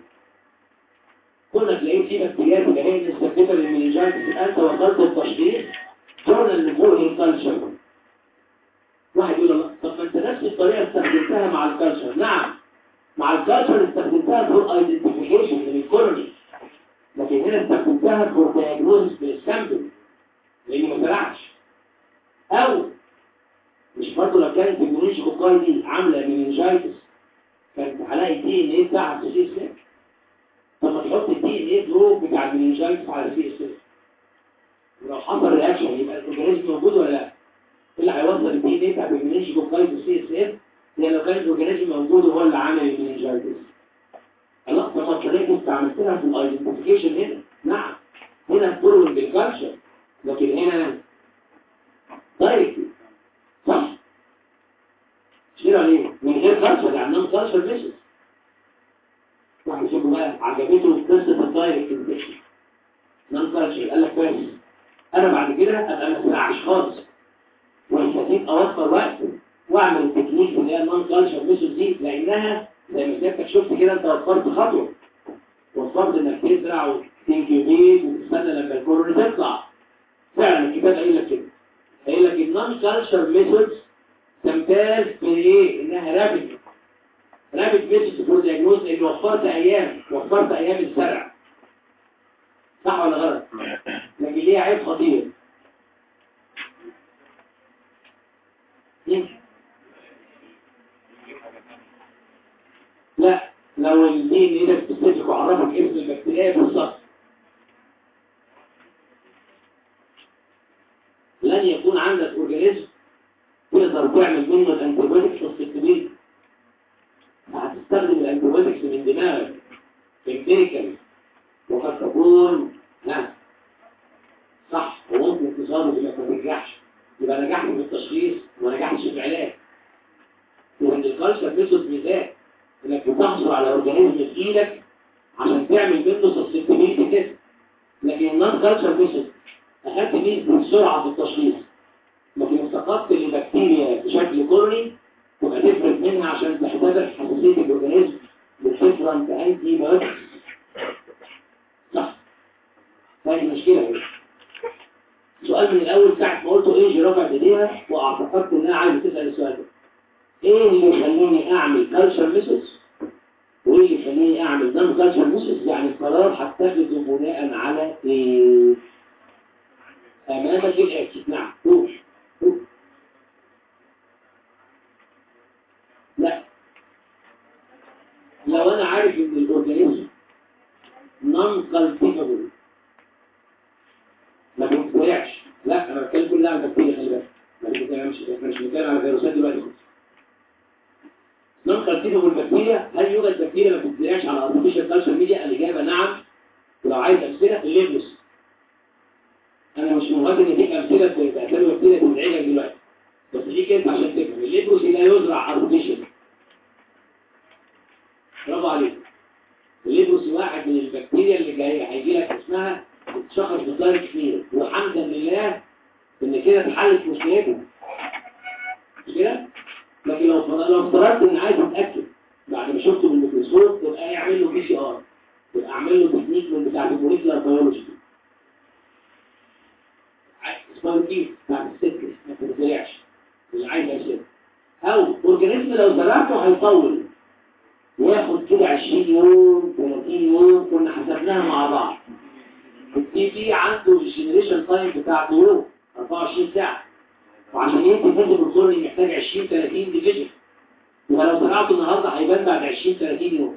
كنا تلاقيه في بكتيريات اللي هي المستخدمه للمينيجايتس انت وصلت التشخيص جورنال اللي فوق الكالتشر واحد يقول الله طب ما انت نفس الطريقه استخدمتها مع الكالتشر نعم مع الكالتشر استخدمتها فور ايدنتيفيكيشن من الكولوني لكن هنا استخدمتها فور دايجنوزس بالسامبل لاني ما طلعش او مش برضه لو كانت الجونيش كوكاي دي عامله مننجايتس كانت هلاقي دي ان ايه بتاع السي اس اف طب ما تحط الدي ان ايه دروب بتاع المننجايتس على السي اس اف ولو حصل رياكشن يبقى الاورجانيزم موجود ولا لا؟ ايه اللي هيوصل الدي ان ايه بتاع المننجي كوكاي والسي اس اف هي لو كان الاورجانيزم موجود وهو اللي عامل المننجايتس الله طب ما الطريقه انت عملتها في الايدنتيفيكيشن هنا نعم هنا فولوينج بالكالتشر لكن هنا دايركتلي صح شير عليه من غير كالتشر يعني نون كالتشر ميثود واحد يشوفوا بقى عجبته قصه الدايركت انفكشن نون كالتشر قال لك بس انا بعد كده ابقى ما اسرعش خالص واستفيد اوفر وقت واعمل التكنيك اللي هي النون كالتشر ميثود دي لانها زي ما سيادتك شفت كده انت وفرت خطوه وفرت انك تزرع وتنكيبيت وتستنى لما الكورونا تطلع فعلا الكتاب قايل لك كده قايل لك النون كالتشر ميثودز تمتاز بايه انها رابد رابد ميثود فور دياجنوز لان وفرت ايام وفرت ايام الزرع صح ولا غلط لكن ليها عيب خطير يمكن لا لو الدين ايه ده سبيسيفيك وعرفك اسم البكتيريا بالظبط لن يكون عندك اورجانيزم تقدر تعمل منه الانتيبيوتكس والسيستمين هتستخدم الانتيبيوتكس من دماغك امبيريكال وقد تكون ها صح وممكن تصادف انك ما تنجحش يبقى نجحت في التشخيص وما نجحتش في العلاج وان الكالتشر ميثود ميزان انك بتحصل على اورجانيزم في ايدك عشان تعمل منه سسبتبيلتي تيست لكن النون كالتشر ميثود اخدت ميزه السرعه في التشخيص لكن افتقدت البكتيريا بشكل كورني تبقى تفرق منها عشان تختبر حساسيه الاورجانيزم بالديفرنت انتي بايوتكس صح هذه مشكله هي سؤال من الاول ساعه ما قلته ايه رفعت ايديها واعتقدت انها عايزه تسال السؤال ده ايه اللي يخليني اعمل كالتشر ميثودز وايه اللي يخليني اعمل نون كالتشر ميثودز يعني القرار هتاخده بناء على ايه امامك الاتي نعم روح روح لا لو انا عارف ان الاورجانيزم نون كالتيفابل ما بيتزرعش لا انا بتكلم كلها عن البكتيريا خلي بالك ما بنتكلمش احنا مش بنتكلم على فيروسات دلوقتي نون كالتيفابل بكتيريا هل يوجد بكتيريا ما بتتزرعش على ارتفيشال كالتشر ميديا الاجابه نعم ولو عايز امثله الليبلس انا مش مهم ان اديك امثله تقتل بكتيريا تزعجك دلوقتي بس ليك انت عشان تفهم الليبروس لا يزرع ارتفيشال برافو عليك الليبروس واحد من البكتيريا اللي جايه هيجي لك اسمها بتشخص بطارق كتير والحمد لله ان كده اتحلت مشكلته مش كده لكن لو لو افترضت ان عايز اتاكد بعد ما شفته بالميكروسكوب تبقى اعمل له بي سي ار تبقى اعمل له تكنيك من بتاع الموليكولار بيولوجي اسمها كيف بتاع السكر ما تتزرعش اللي عايز يرسم او اورجانيزم لو زرعته هيطول وياخد كده 20 يوم 30 يوم كنا حسبناها مع بعض التي بي عنده الجنريشن تايم بتاعته يوم 24 ساعه وعشان يدي فيزيبل كورني محتاج 20 30 ديفيجن يبقى لو زرعته النهارده هيبان بعد 20 30 يوم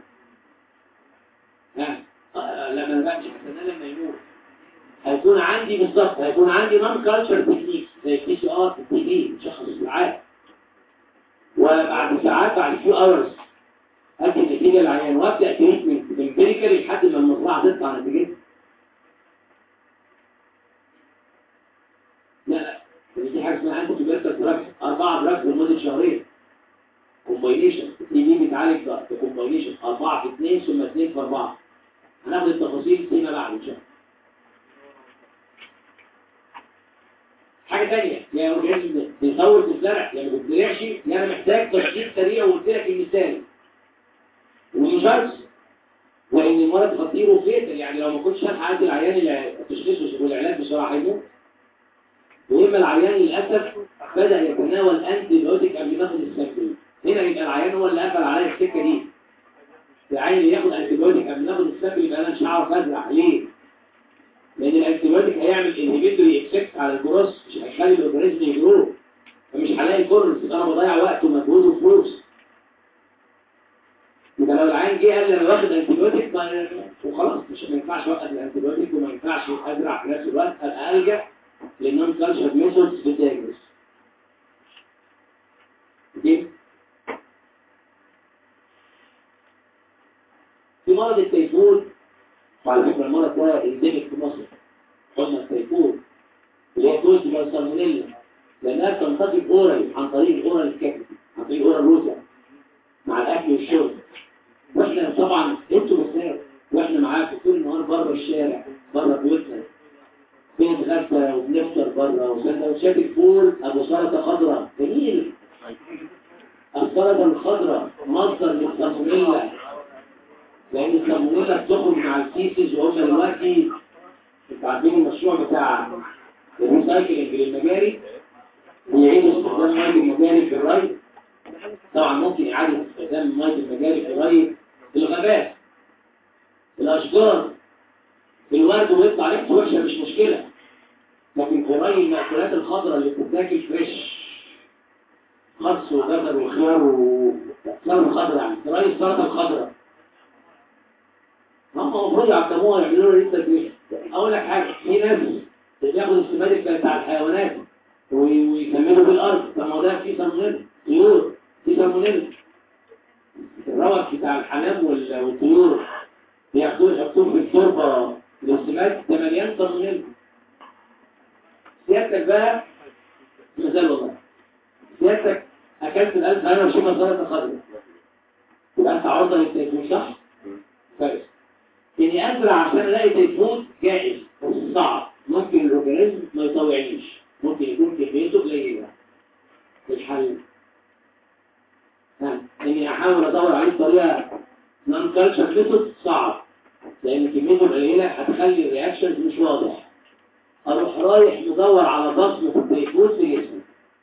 ها آه لما بقى مش هستناه لما يموت هيكون عندي بالظبط هيكون عندي نون كالتشر تكنيك زي البي سي ار التي بي تشخص الساعات وبعد ساعات بعد فيو اورز ادي النتيجه العيان وابدا تريتمنت امبيريكال لحد ما المزرعه تطلع نتيجتها لا لا دي حاجه اسمها انتي تيوبركل دراجز اربعه دراجز لمده شهرين كومباينيشن التي بي بيتعالج كومباينيشن اربعه في اثنين ثم اثنين في اربعه هناخد التفاصيل فيما بعد ان شاء الله حاجة تانية يا اورجانيزم بيطول في الزرع يا ما بتزرعش يا انا محتاج تشخيص سريع وقلت لك المثال ومشارس وان المرض خطير وفيتر يعني لو ما كنتش هلحق ادي العيان التشخيص والعلاج بسرعه هيموت وإما العيان للأسف بدأ يتناول أنتي بيوتيك قبل ما ياخد السكن هنا يبقى العيان هو اللي قفل عليا السكة دي العيان اللي ياخد أنتي بيوتيك قبل ما ياخد السكن يبقى أنا مش هعرف أزرع ليه؟ لأن الأنتي بيوتيك هيعمل انهبيتوري افكت على الجروس مش هيخلي الأورجانيزم يجرو فمش هلاقي كورنس يبقى أنا بضيع وقت ومجهود وفلوس يبقى لو العيان جه قال لي انا واخد انتيبيوتيك وخلاص مش ما ينفعش اوقف الانتيبيوتيك وما ينفعش ازرع في نفس الوقت ابقى الجا للنون كالشر ميثودز في الدايجنوز اوكي في مرض التيفود وعلى فكره المرض ده انديميك في مصر حمى التيفود اللي هي كويس بالسالمونيلا لانها بتنتقل اورال عن طريق الاورال الكبد عن طريق الاورال روزا مع الاكل والشرب واحنا طبعا انتوا بس واحنا معاكم طول النهار بره الشارع بره بيوتنا بنتغدى وبنفطر بره وسندوتشات الفول ابو سلطه خضراء جميل السلطه الخضراء مصدر للسالمونيلا لان السالمونيلا بتخرج مع الكيسز وهم دلوقتي انتوا عارفين المشروع بتاع الريسايكلينج للمجاري بيعيدوا استخدام ميه المجاري في الري طبعا ممكن إعادة استخدام مياه المجاري في الري في الغابات في الأشجار في الورد ويطلع ريحته وحشة مش مشكلة لكن في ري المأكولات الخضراء اللي بتتاكل فريش خس وجزر وخيار وخيار خضراء يعني في ري السلطة الخضراء هم المفروض يعتموها يعملوا له لسه كبير أقول لك حاجة في ناس بياخدوا السماد بتاع الحيوانات ويكملوا بالأرض طب ما ده فيه سمنات طيور دي سالمونيلا الروث بتاع الحمام والطيور بياخدوه يحطوه في التربه للسماد ده مليان سالمونيلا سيادتك بقى مثال والله سيادتك اكلت الالف انا وشوفها سلطه خضراء يبقى انت عرضه للتيفون صح؟ كويس اني ازرع عشان الاقي تيفون جائز بس صعب ممكن الاورجانيزم ما يطوعنيش ممكن يكون كميته قليله الحل اني احاول ادور عليه بطريقه نون كالتشر ميثود صعب لان كميته قليله هتخلي الرياكشنز مش واضح اروح رايح مدور على بصمه التيفوس في جسمي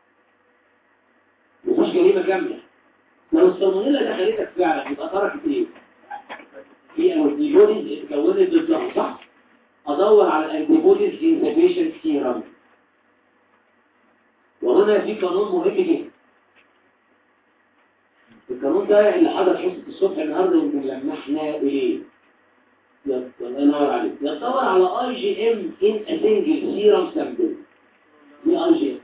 مفيش جريمه كامله لو السالمونيلا دخلتك فعلا يبقى تركت ايه؟ في انتي بوديز اتكونت ضدها صح؟ ادور على الانتي بوديز ان ذا بيشنت سيرم وهنا في قانون مهم جدا القانون ده اللي حضر حصة الصبح النهارده يمكن لمحنا اليه الله ينور عليك يدور على اي جي ام ان اسنجل سيرم سامبل دي اي جي ام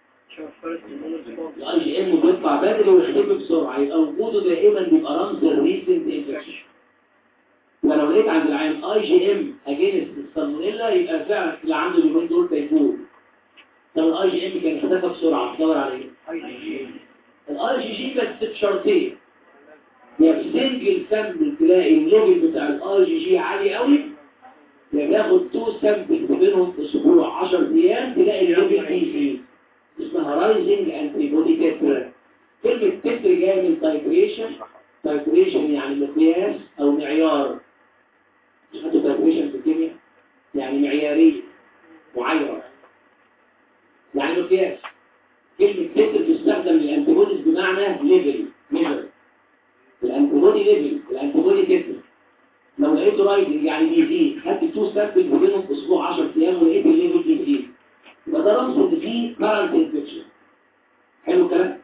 الاي جي ام بيطلع بدري ويختفي بسرعه يبقى وجوده دائما بيبقى رمز الريسنت انفكشن ولو لقيت عند العين اي جي ام اجينست السالمونيلا يبقى فعلا اللي عنده اليومين دول تيفون طب الاي جي ام كان اختفى بسرعه تدور على ايه؟ الاي جي جي بس بشرطين يا بسنجل سامبل تلاقي الليفل بتاع الاي جي جي عالي قوي يا بياخد تو سامبل بينهم اسبوع 10 ايام تلاقي الليفل دي اسمها رايزنج انتي بودي تتر كلمه تتر جايه من تايتريشن تايتريشن يعني مقياس او معيار مش خدتوا تايتريشن في الكيمياء يعني معياريه معيره يعني مقياس كلمة تتر تستخدم للانتيبوديز بمعنى ليفل ميجر الانتيبودي ليفل الانتيبودي تتر لو لقيته رايزنج يعني بيزيد خدت تو سامبل بينهم في اسبوع 10 ايام ولقيت الليفل بيزيد يبقى ده رمز ان فيه كارنت انفكشن حلو الكلام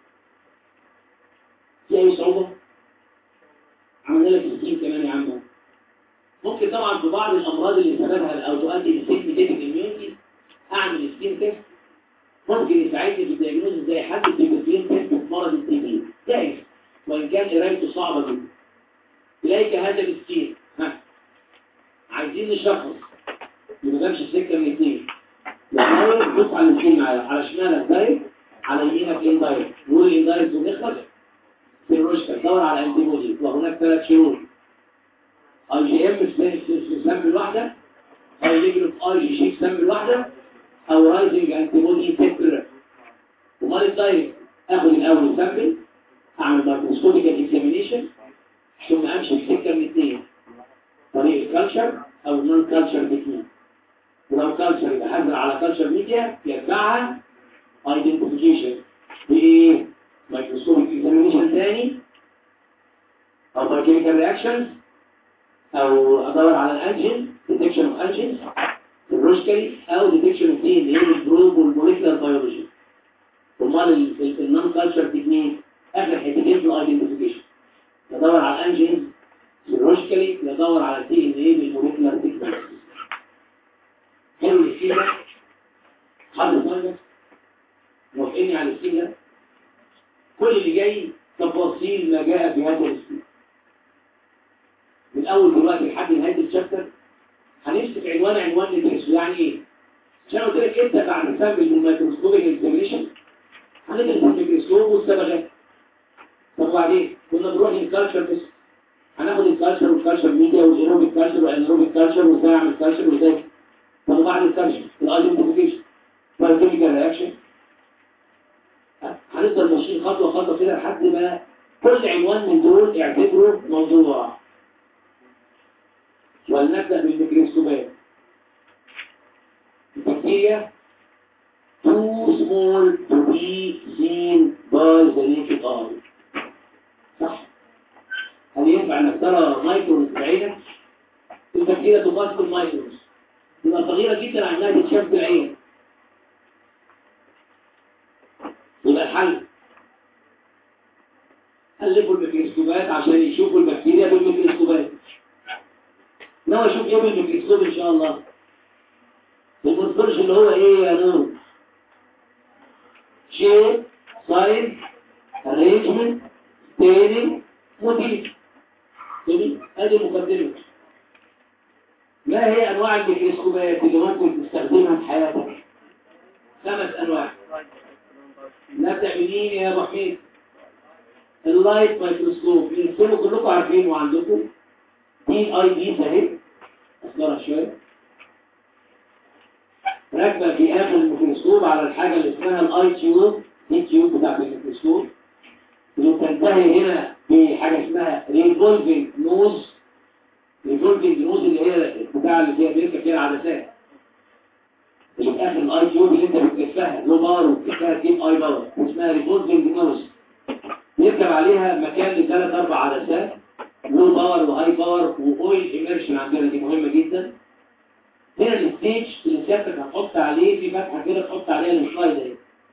في اي صعوبه عملنا لك سكين كمان يا عم ممكن طبعا في بعض الامراض اللي سببها او تؤدي لسيجنيتيف اميونيتي اعمل سكين تيست ممكن يساعدني في الدياجنوز ازاي حد الديبوتين تيست في مرض التي بي جايز وان كان قرايته صعبه جدا اليك هذا السكين ها عايزين نشخص ما جابش السكه من اثنين يعني بص على الاثنين معايا على شمالك دايركت على يمينك اندايركت نقول الاندايركت ونخرج سيروشكا دور على انتيبودي وهناك ثلاث شروط اي جي ام في سامبل واحده اي ليجل اي جي جي في سامبل واحده او رايزنج انتيبودي تتر ومال الدايركت اخد الاول سامبل اعمل مايكروسكوبيكال اكزامينيشن ثم امشي في سكه من اثنين طريق الكالتشر او النون كالتشر تكنيك ولو كالتشر يبقى حذر على كالتشر ميديا يتبعها ايدنتيفيكيشن بايه مايكروسكوبيك اكزامينيشن تاني او بايوكيميكال رياكشنز او ادور على الانجين ديتكشن اوف انجينز الروشكري او ديتكشن اوف دي اللي هي البروب والموليكولار بيولوجي امال النون كالتشر تكنيك اخر حتتين في الايدنتيفيكيشن ندور على الانجينز الروشكري ندور على الدي ان ايه بالموليكولار تكنيك حلو السكين ده حد طيب موافقيني على السكين ده كل اللي جاي تفاصيل ما جاء في هذا السكين من اول دلوقتي لحد نهايه الشابتر هنمسك عنوان عنوان ندرسه يعني ايه عشان قلت لك انت بعد سامبل من الميكروسكوبيك اكزامينشن هندرس الميكروسكوب والصبغات طب وبعدين كنا بنروح للكالتشر بس هناخد الكالتشر والكالتشر ميديا والايروبيك كالتشر والانيروبيك كالتشر وازاي اعمل كالتشر وازاي طب وبعد الكالتشر الايدنتيفيكيشن بايوكيميكال رياكشن هنفضل ماشيين خطوه خطوه كده لحد ما كل عنوان من دول اعتبره موضوع ولنبدأ بالميكروسكوبات البكتيريا too small to be seen by the naked eye صح هل ينفع انك ترى مايكرونز بعينك البكتيريا تباس بالمايكرونز تبقى صغيرة جدا عن انها تتشاف بالعين يبقى الحل ألفوا الميكروسكوبات عشان يشوفوا البكتيريا بالميكروسكوبات ناوي اشوف ايه بالميكروسكوب ان شاء الله المونتورج اللي هو ايه يا نور شيب سايز ارينجمنت ستيرنج موتيف جميل ادي المقدمه ما هي انواع الميكروسكوبات اللي ممكن تستخدمها في حياتك خمس انواع نبدا منين يا ابو حميد اللايت مايكروسكوب بنسمه كلكم عارفينه عندكم دي اي دي اهي اصبرها شويه راكبه في اخر الميكروسكوب على الحاجه اللي اسمها الاي تيوب دي تيوب بتاعت الميكروسكوب اللي بتنتهي هنا بحاجه اسمها ريفولفنج نوز ريفولفنج نوز اللي هي بتاع اللي فيها بيركب فيها العدسات اللي في اخر الاي تيوب اللي انت بتلفها لو باور وبتلفها تجيب اي باور اسمها ريفولفنج نوز يركب عليها مكان لثلاث اربع عدسات لو باور وهاي باور واويل ايمرشن عندنا دي مهمه جدا هنا الستيج اللي سيادتك هتحط عليه في فتحه كده تحط عليها السلايد اهي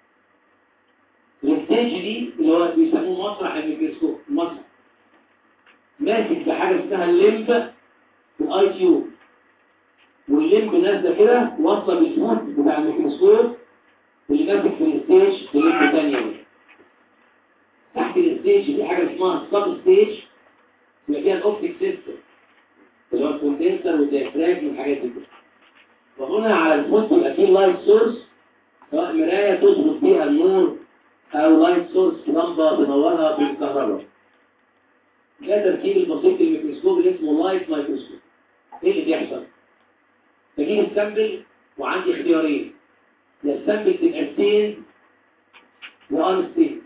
الستيج دي اللي هو بيسموه مسرح الميكروسكوب مسرح ماسك بحاجه اسمها الليمب والاي تيوب والليمب نازله كده واصله بالفوت بتاع الميكروسكوب اللي ماسك في الستيج في ليمب ثانيه تحت الستيج في حاجه اسمها السب ستيج يبقى فيها الاوبتيك سيستم اللي هو الكوندنسر والديافراجم والحاجات دي وهنا على الفوت يبقى فيه لايت سورس سواء مرايه تظبط بيها النور او لايت سورس لمبه تنورها بالكهرباء ده تركيب البسيط الميكروسكوب اللي اسمه لايت مايكروسكوب ايه اللي بيحصل بجيب السامبل وعندي اختيارين يا السامبل تبقى ستين وان ستين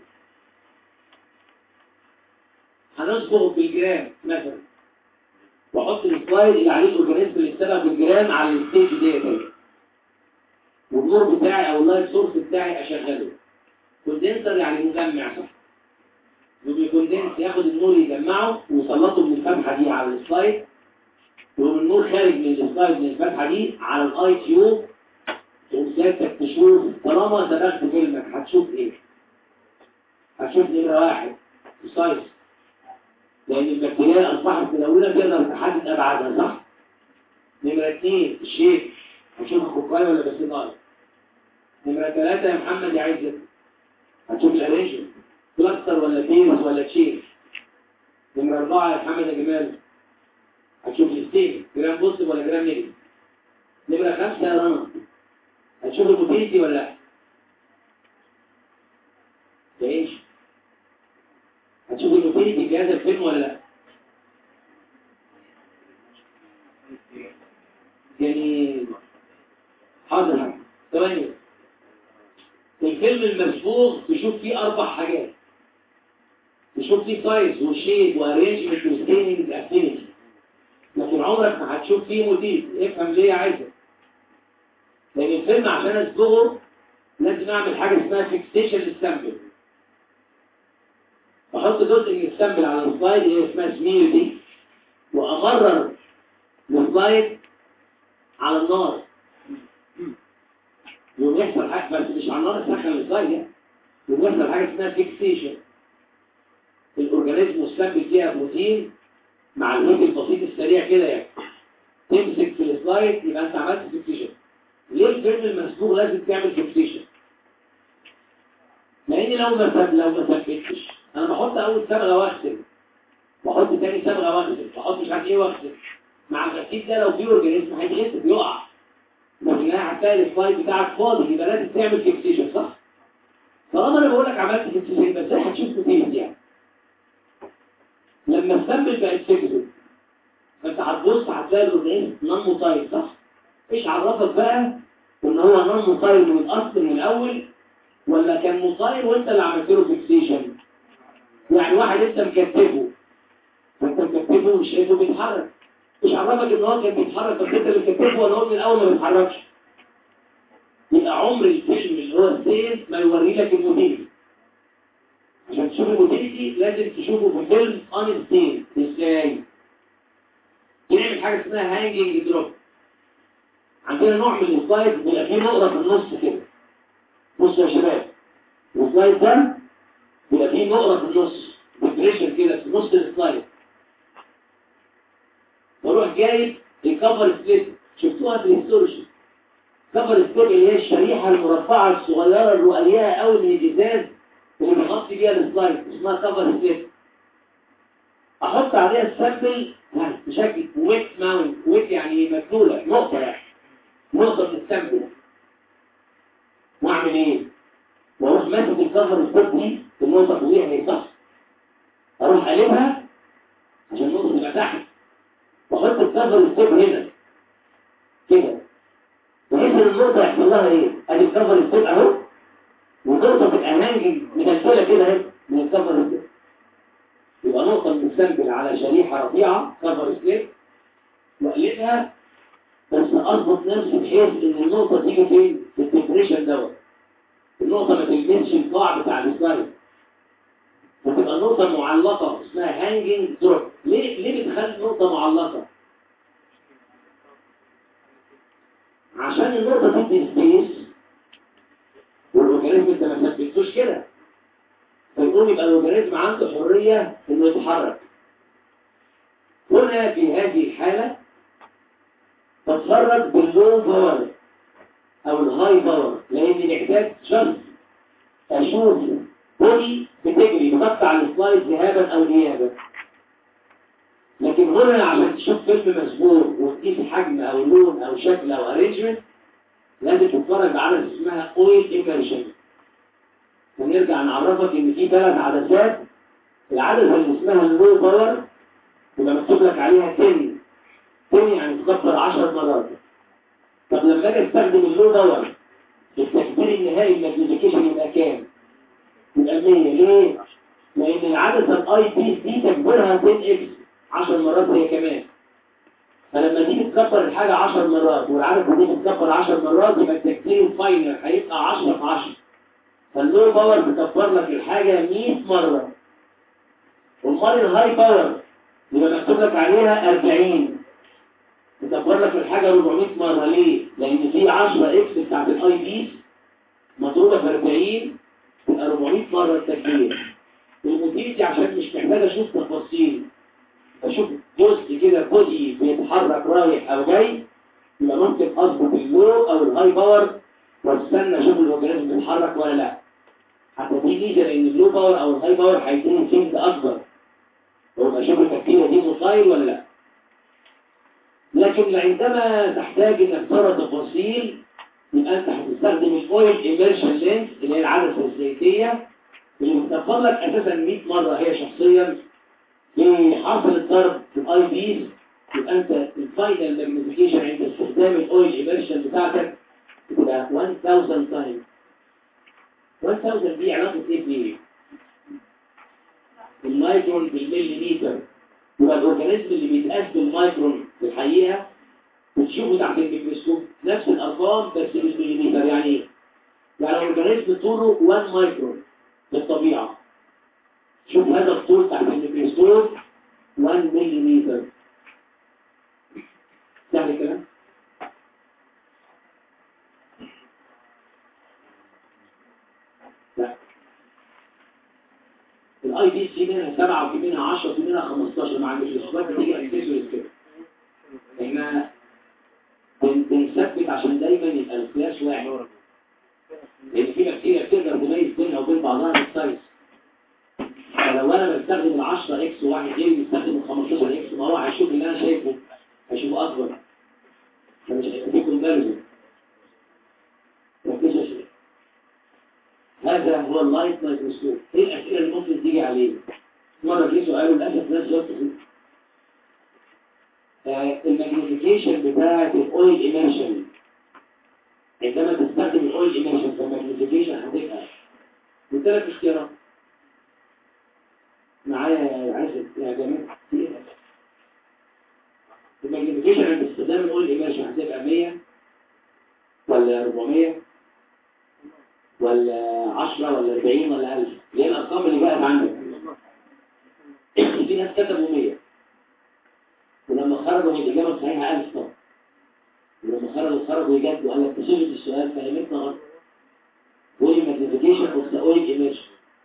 هنصبغه بالجرام مثلا واحط السلايد اللي عليه الاورجانيزم اللي اشتغل بالجرام على الستيج ديت والنور بتاعي او اللايت سورس بتاعي اشغله كوندنسر يعني مجمع صح وبيكوندنس ياخد النور يجمعه ويسلطه من الفتحه دي على السلايد ويقوم النور خارج من السلايد من الفتحه دي على الاي تيوب تقوم سيادتك تشوف طالما دخلت فيلمك هتشوف ايه؟ هتشوف نمره واحد السايز لأن البكتيريا أصبحت ملونة تقدر تحدد أبعادها صح؟ نمرة اثنين الشيب هتشوف الكوكاي ولا بسيطاي نمرة ثلاثة يا محمد يا عزت هتشوف الأريجن كلاستر ولا بيرس ولا تشيب نمرة أربعة يا محمد يا جمال هتشوف الستين جرام بوزيتيف ولا جرام نيجاتيف نمرة خمسة يا رنا هتشوف الموتيلتي ولا لا؟ تعيش هتشوف الموتيلتي في هذا الفيلم ولا لا؟ يعني حاضر ثواني الفيلم المسبوغ تشوف فيه أربع حاجات تشوف فيه سايز وشيب وارينجمنت وستيننج اكتيفيتي لكن عمرك ما هتشوف فيه مدير افهم ليه عايزك لان الفيلم عشان اصبغه لازم اعمل حاجه اسمها فيكسيشن للسامبل بحط جزء من السامبل على السلايد اللي هي اسمها سمير دي وامرر السلايد على النار يوم يحصل حاجه بس مش على النار اسخن السلايد يعني يوم يحصل حاجه اسمها فيكسيشن الاورجانيزم والسامبل فيها بروتين مع الهيت البسيط السريع كده يعني تمسك في السلايد يبقى انت عملت فيكسيشن ليه الفيلم المسبوق لازم تعمل فيكسيشن لان لو ما سب لو ما ثبتش انا بحط اول صبغه واغسل بحط تاني صبغه واغسل بحط مش عارف ايه واغسل مع الغسيل ده لو في اورجانيزم هيتغسل يقع لكن انا هتلاقي السلايد بتاعك فاضي يبقى لازم تعمل فيكسيشن صح طالما انا بقول لك عملت فيكسيشن يبقى ازاي هتشوف نتيجه يعني لما السامبل بقت فيكسد فانت هتبص هتلاقي الاورجانيزم نون موتايل صح ايش عرفك بقى ان هو نون موتايل من الاصل من الاول ولا كان موتايل وانت اللي عملت له فيكسيشن يعني واحد انت مكتفه فانت مكتفه ومش شايفه بيتحرك مش عرفك ان هو كان بيتحرك بس انت اللي مكتفه ولا هو من الاول ما بيتحركش يبقى عمر الفيلم اللي هو السيل ما يوري لك الموتيل عشان تشوف الموتيلتي لازم تشوفه في فيلم اون ستين ازاي بنعمل حاجه اسمها هانجنج دروب عندنا نوع من السلايد بيبقى فيه نقطه في النص كده بصوا يا شباب السلايد ده بيبقى فيه نقطه في النص ديبريشن كده في نص السلايد بروح جايب الكفر سليب شفتوها في الهيستوريشن كفر سليب اللي هي الشريحه المربعه الصغيره الرؤية قوي من الازاز اللي بغطي بيها السلايد اسمها كفر سليب احط عليها السامبل بشكل ويت ماونت ويت يعني مفتوله نقطه يعني نقطه من السامبل واعمل ايه واروح ماسك الكفر سليب دي النقطه فوقيها هي صح اروح قلبها عشان النقطه تبقى تحت واحط الكفر ستيب هنا كده بحيث ان النقطه يحصل لها ايه ادي الكفر ستيب اهو والنقطه تبقى هانجنج مدلدله كده اهي من الكفر ستيب يبقى نقطه من السامبل على شريحه رفيعه كفر ستيب واقلبها بس اضبط نفسي بحيث ان النقطه تيجي فين في التمبريشن دوت النقطه ما تلمسش القاع بتاع السلايد فتبقى النقطة معلقة اسمها هانجنج دروب ليه ليه بتخلي النقطة معلقة؟ عشان النقطة تدي سبيس والأورجانيزم انت ما ثبتوش كده فيقوم يبقى الأورجانيزم عنده حرية انه يتحرك هنا في هذه الحالة تتفرج باللو باور او الهاي باور لان محتاج شخص اشوف بودي بتجري بتقطع السلايد ذهابا او ايابا لكن هنا عشان تشوف فيلم مسبوق وتقيس حجم او لون او شكل او ارينجمنت لازم تتفرج على اسمها اويل ايمرشن ونرجع نعرفك ان في ثلاث عدسات العدسه اللي اسمها اللو باور يبقى مكتوب لك عليها 10 10 يعني تكبر 10 مرات طب لما اجي استخدم اللو باور التكبير النهائي الماجنيفيكيشن يبقى كام؟ يبقى 100 ليه؟ لأن العدسة الاي بي دي تكبرها 10 اكس 10 مرات هي كمان فلما دي بتكبر الحاجة 10 مرات والعدسة دي بتكبر 10 مرات يبقى التكبير الفاينل هيبقى 10 في 10 فاللو باور بتكبر لك الحاجة 100 مرة والمال الهاي باور يبقى مكتوب لك عليها 40 بتكبر لك الحاجة 400 مرة ليه؟ لأن في 10 اكس بتاعت الاي بي مضروبة في 40 تبقى 400 مرة التكبير الموتيلتي عشان مش محتاج اشوف تفاصيل اشوف جزء كده بودي بيتحرك رايح او جاي يبقى ممكن اظبط اللو او الهاي باور واستنى اشوف الاورجانيزم بيتحرك ولا لا حتى دي ميزه لان اللو باور او الهاي باور هيديني سنس اكبر وابقى اشوف التكتيره دي موتايل ولا لا لكن عندما تحتاج انك ترى تفاصيل يبقى انت هتستخدم الاويل ايمرشن لينس اللي هي العدسه الزيتيه اللي بتكبر لك اساسا 100 مره هي شخصيا في حاصل الضرب في الاي بيز يبقى انت الفاينل ماجنيفيكيشن عند استخدام الاويل ايمرشن بتاعتك بتبقى 1000 تايم 1000 دي علاقه ايه بايه؟ المايكرون بالمليمتر يبقى الاورجانيزم اللي بيتقاس بالمايكرون في الحقيقه بتشوفه تحت الميكروسكوب نفس الارقام بس بالمليمتر يعني ايه؟ يعني لو الاورجانيزم طوله 1 مايكرون بالطبيعه شوف هذا الطول تحت الميكروسكوب 1 مليمتر سهل الكلام لا الاي دي سي منها 7 وفي منها 10 وفي منها 15 مع الميكروسكوبات بتيجي اكسسوارز كده احنا بن- بنثبت عشان دايما يبقى القياس واحد لان في بكتيريا بتقدر تميز بينها وبين بعضها بالسايز فلو انا بستخدم ال 10 اكس وواحد غيري بيستخدم ال 15 اكس ما هو هيشوف اللي انا شايفه هيشوفه اكبر فمش هيبقى في كومباريزون ركزوا شويه هذا هو اللايت مايكروسكوب ايه الاسئله اللي ممكن تيجي عليه مره جه سؤال للاسف ناس جاوبت آه، الماجنيفيكيشن بتاعه الاويل ايميشن عندما تستخدم الاويل ايميشن فالماجنيفيكيشن هتبقى بثلاث اختيارات معايا يا عايز يا جماعه في ايه الماجنيفيكيشن عند استخدام الاويل ايميشن هتبقى 100 ولا 400 ولا 10 ولا 40 ولا 1000 اللي هي الارقام اللي بقت عندك في ناس كتبوا 100 ولما خرجوا من الإجابة الصحيحة 1000 طبعا ولما خرجوا خرجوا يجدوا قال لك تصيغة السؤال فهمتنا غلط قولي ماجنيفيكيشن وتقولي ايميشن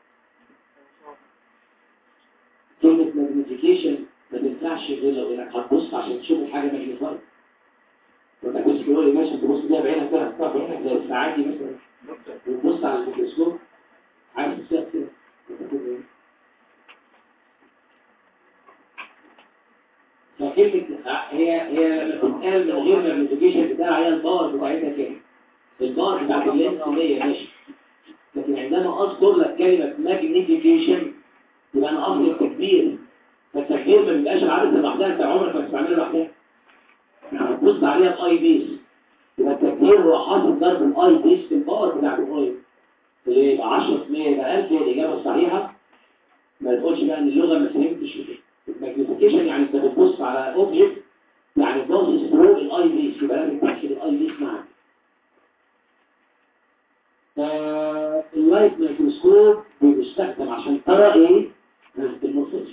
كلمة ماجنيفيكيشن ما تنفعش غير لو انك هتبص عشان تشوف الحاجة ماجنيفايد لما تبص تقول ايميشن تبص كده بعينك كده هتطلع بعينك زي الساعات دي مثلا وتبص على الميكروسكوب عايز تصيغ كده وتاخد ايه فكلمة هي هي لما تتقال من غير ماجنيفيكيشن بتاع هي الباور بتاعتها كام؟ الباور بتاعت اللينس 100 ماشي لكن عندما اذكر لك كلمة ماجنيفيكيشن يبقى انا قصدي التكبير فالتكبير ما بيبقاش العدد لوحدها انت عمرك ما تستعملها لوحدها احنا هنبص عليها باي بيس يبقى التكبير هو حاصل ضرب الاي بيس في الباور بتاعت الاي اللي يبقى 10 في 100 يبقى 1000 هي الاجابه الصحيحه ما تقولش بقى ان اللغه ما فهمتش الماجنيفيكيشن يعني انت بتبص على اوبجكت يعني باصص فوق الاي بيس يبقى لازم تحسب الاي بيس معاك اللايت مايكروسكوب بيستخدم عشان ترى ايه المرصوص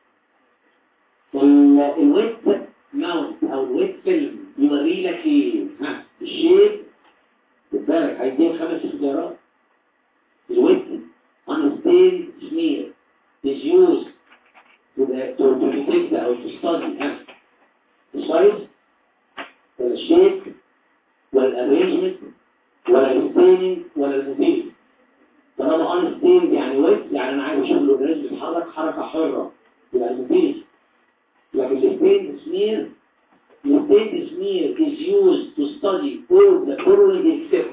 الويت ماونت او الويت فيلم يوري لك ايه ها الشيب خد بالك هيديك خمس اختيارات الويت unstained smear is used to, the, to, to detect او to study ها السايز ولا الشيب ولا الارينجمنت ولا الستيننج ولا الموتيل طالما unstained يعني ويت يعني انا عايز اشوف الاورجانيزم بيتحرك حركه حره يبقى الموتيل لكن الستيند سمير الستيند سمير is used to study all the following except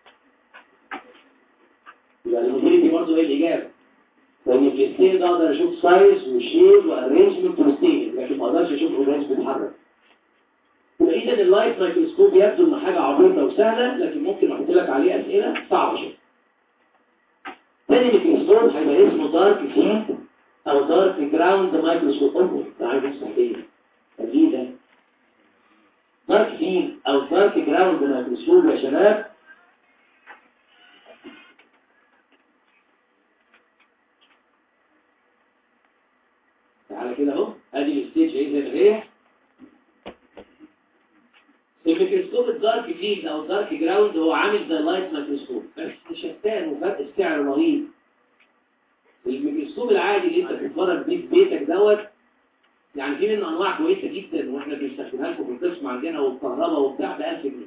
يبقى الموتيل دي برضه ايه الاجابه لان في الستين ده اقدر اشوف سايز وشيب وارينجمنت وستين لكن ما اقدرش اشوف اورجانيزم بيتحرك يبقى اذا اللايت مايكروسكوب يبدو ان حاجه عبيطه وسهله لكن ممكن احط لك عليه اسئله صعبه شويه تاني ميكروسكوب هيبقى اسمه دارك فيلد او دارك جراوند مايكروسكوب انظر تعالوا مستحيل جديدا دارك فيلد او دارك جراوند مايكروسكوب يا شباب تعالى كده اهو ادي الستيج اهي زي ما هي الميكروسكوب الدارك فيلد او الدارك جراوند هو عامل زي اللايت مايكروسكوب بس شتان وفرق السعر رهيب الميكروسكوب العادي اللي انت بتتفرج بيه في بيتك دوت يعني في منه انواع كويسه جدا واحنا بنستخدمها لكم في القسم عندنا والكهرباء وبتاع ب 1000 جنيه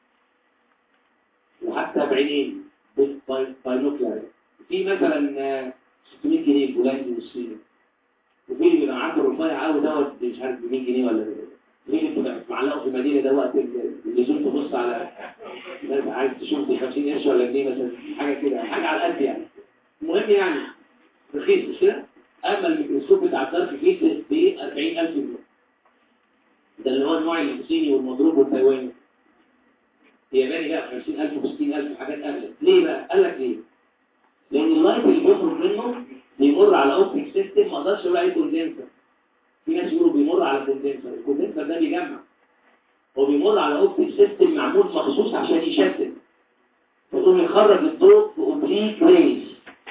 وحتى بعينين باينوكلر في مثلا آه، 600 جنيه البولندي والصيني وفي اللي بيبقى معاك الرفيع قوي دوت مش عارف ب 100 جنيه ولا في اللي بتبقى معلقه في المدينه ده وقت اللزوم تبص على ناس عايز تشوف دي 50 قرش ولا جنيه مثلا حاجه كده حاجه على القد يعني المهم يعني رخيص مش كده اما الميكروسكوب بتاع الدارك فيس ب 40000 جنيه ده اللي هو النوع الصيني والمضروب والتايواني الياباني بقى 50000 و 60000 وحاجات اغلى ليه بقى قال لك ليه لان اللايت اللي بيخرج منه بيمر على اوبتيك سيستم ما اقدرش اقول عليه كوندنسر في ناس يقولوا بيمر على كوندنسر الكوندنسر ده بيجمع هو بيمر على اوبتيك سيستم معمول مخصوص عشان يشتت فيقوم يخرج الضوء في اوبليك ريز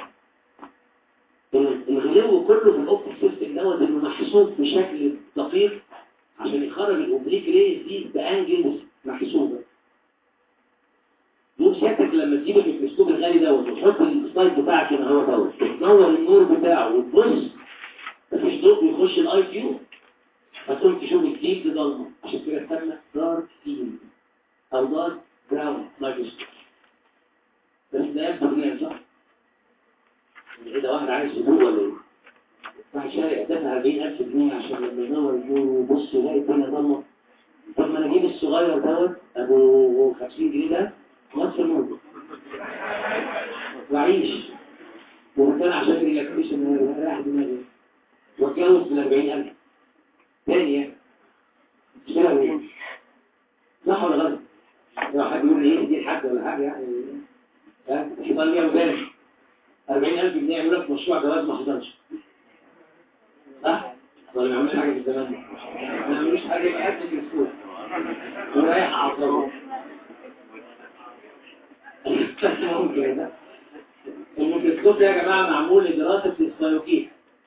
الغلو كله في الاوبتيك سيستم دوت انه محسوب بشكل دقيق عشان يخرج الاوبليك ريز دي بانجلز محسوبه يوم سيادتك لما تجيب الميكروسكوب الغالي دوت وتحط السلايد بتاعك هنا هو دوت تنور النور بتاعه وتبص مفيش ضوء بيخش الاي كيو فتقوم تشوف الديب ده ضلمه عشان كده تسمى دارك فيلد او دارك جراوند مايكروسكوب بس ده يبدو جنيه صح؟ ايه ده واحد عايز هدوء ولا ايه؟ واحد شارع دفع 40000 جنيه عشان لما ينور النور ويبص يلاقي الدنيا ضلمه طب ما انا اجيب الصغير دوت ابو 50 جنيه ده مصر نور واعيش وكان عشان ريلاكسيشن رايح دماغي واتجوز بال 40000 ثانية اشترى ايه؟ صح ولا غلط؟ لو حد يقول لي ايه دي الحاج ولا حاجه يعني ها حيطان ليها مبالغ 40000 جنيه يعملوا لك مشروع جواز ما حصلش صح؟ ولا ما يعملوش حاجه في الزمان ما يعملوش حاجه يبقى قد الفلوس ورايح اعصابه ممكن ده الميكروسكوب يا جماعه معمول لدراسه السيروكيت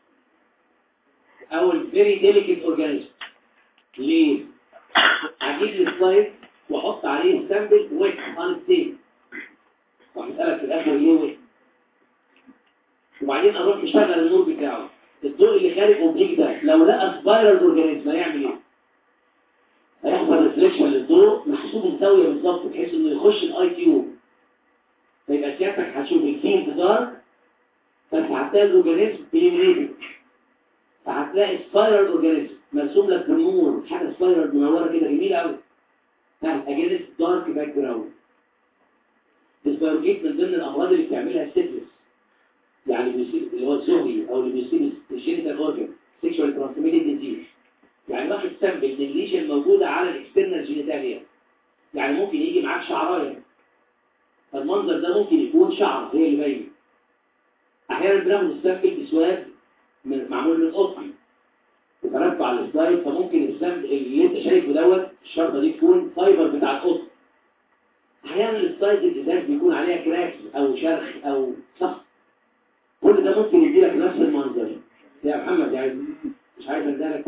او الفيري ديليكت اورجانيزم ليه هجيب السلايد واحط عليه سامبل ويت ان ستيت وهسالك في الاخر ليه ويت وبعدين اروح مشغل النور بتاعه الضوء اللي خارج اوبليك ده لو لقى سبايرال اورجانيزم هيعمل ايه هيحصل ريفليكشن للضوء محسوب الزاويه بالظبط بحيث انه يخش الاي كيو فيبقى سيادتك هتشوف الفيلد دارك بس هتلاقي الاورجانيزم اليمينيتد فهتلاقي سبايرال اورجانيزم مرسوم لك بالنور حاجه سبايرال منوره كده جميله قوي اجينست دارك باك جراوند السبايروجيت من ضمن الامراض اللي بتعملها السيفلس يعني بيصيب اللي هو الزهري او اللي بيصيب الجينيتال اورجن سيكشوال ترانسميتد ديزيز يعني واخد سامبل من الليشن الموجوده على الاكسترنال جينيتاليا يعني ممكن يجي معاك شعرايه فالمنظر ده ممكن يكون شعر هي اللي باينه احيانا بناخد السامبل بسواد معمول من قطن وفرقته على السلايد فممكن السامبل اللي انت شايفه دوت الشرطه دي تكون فايبر بتاع القطن احيانا السلايد الازاز بيكون عليها كراكس او شرخ او صخر كل ده ممكن يدي لك نفس المنظر يا محمد يعني مش عايز ادالك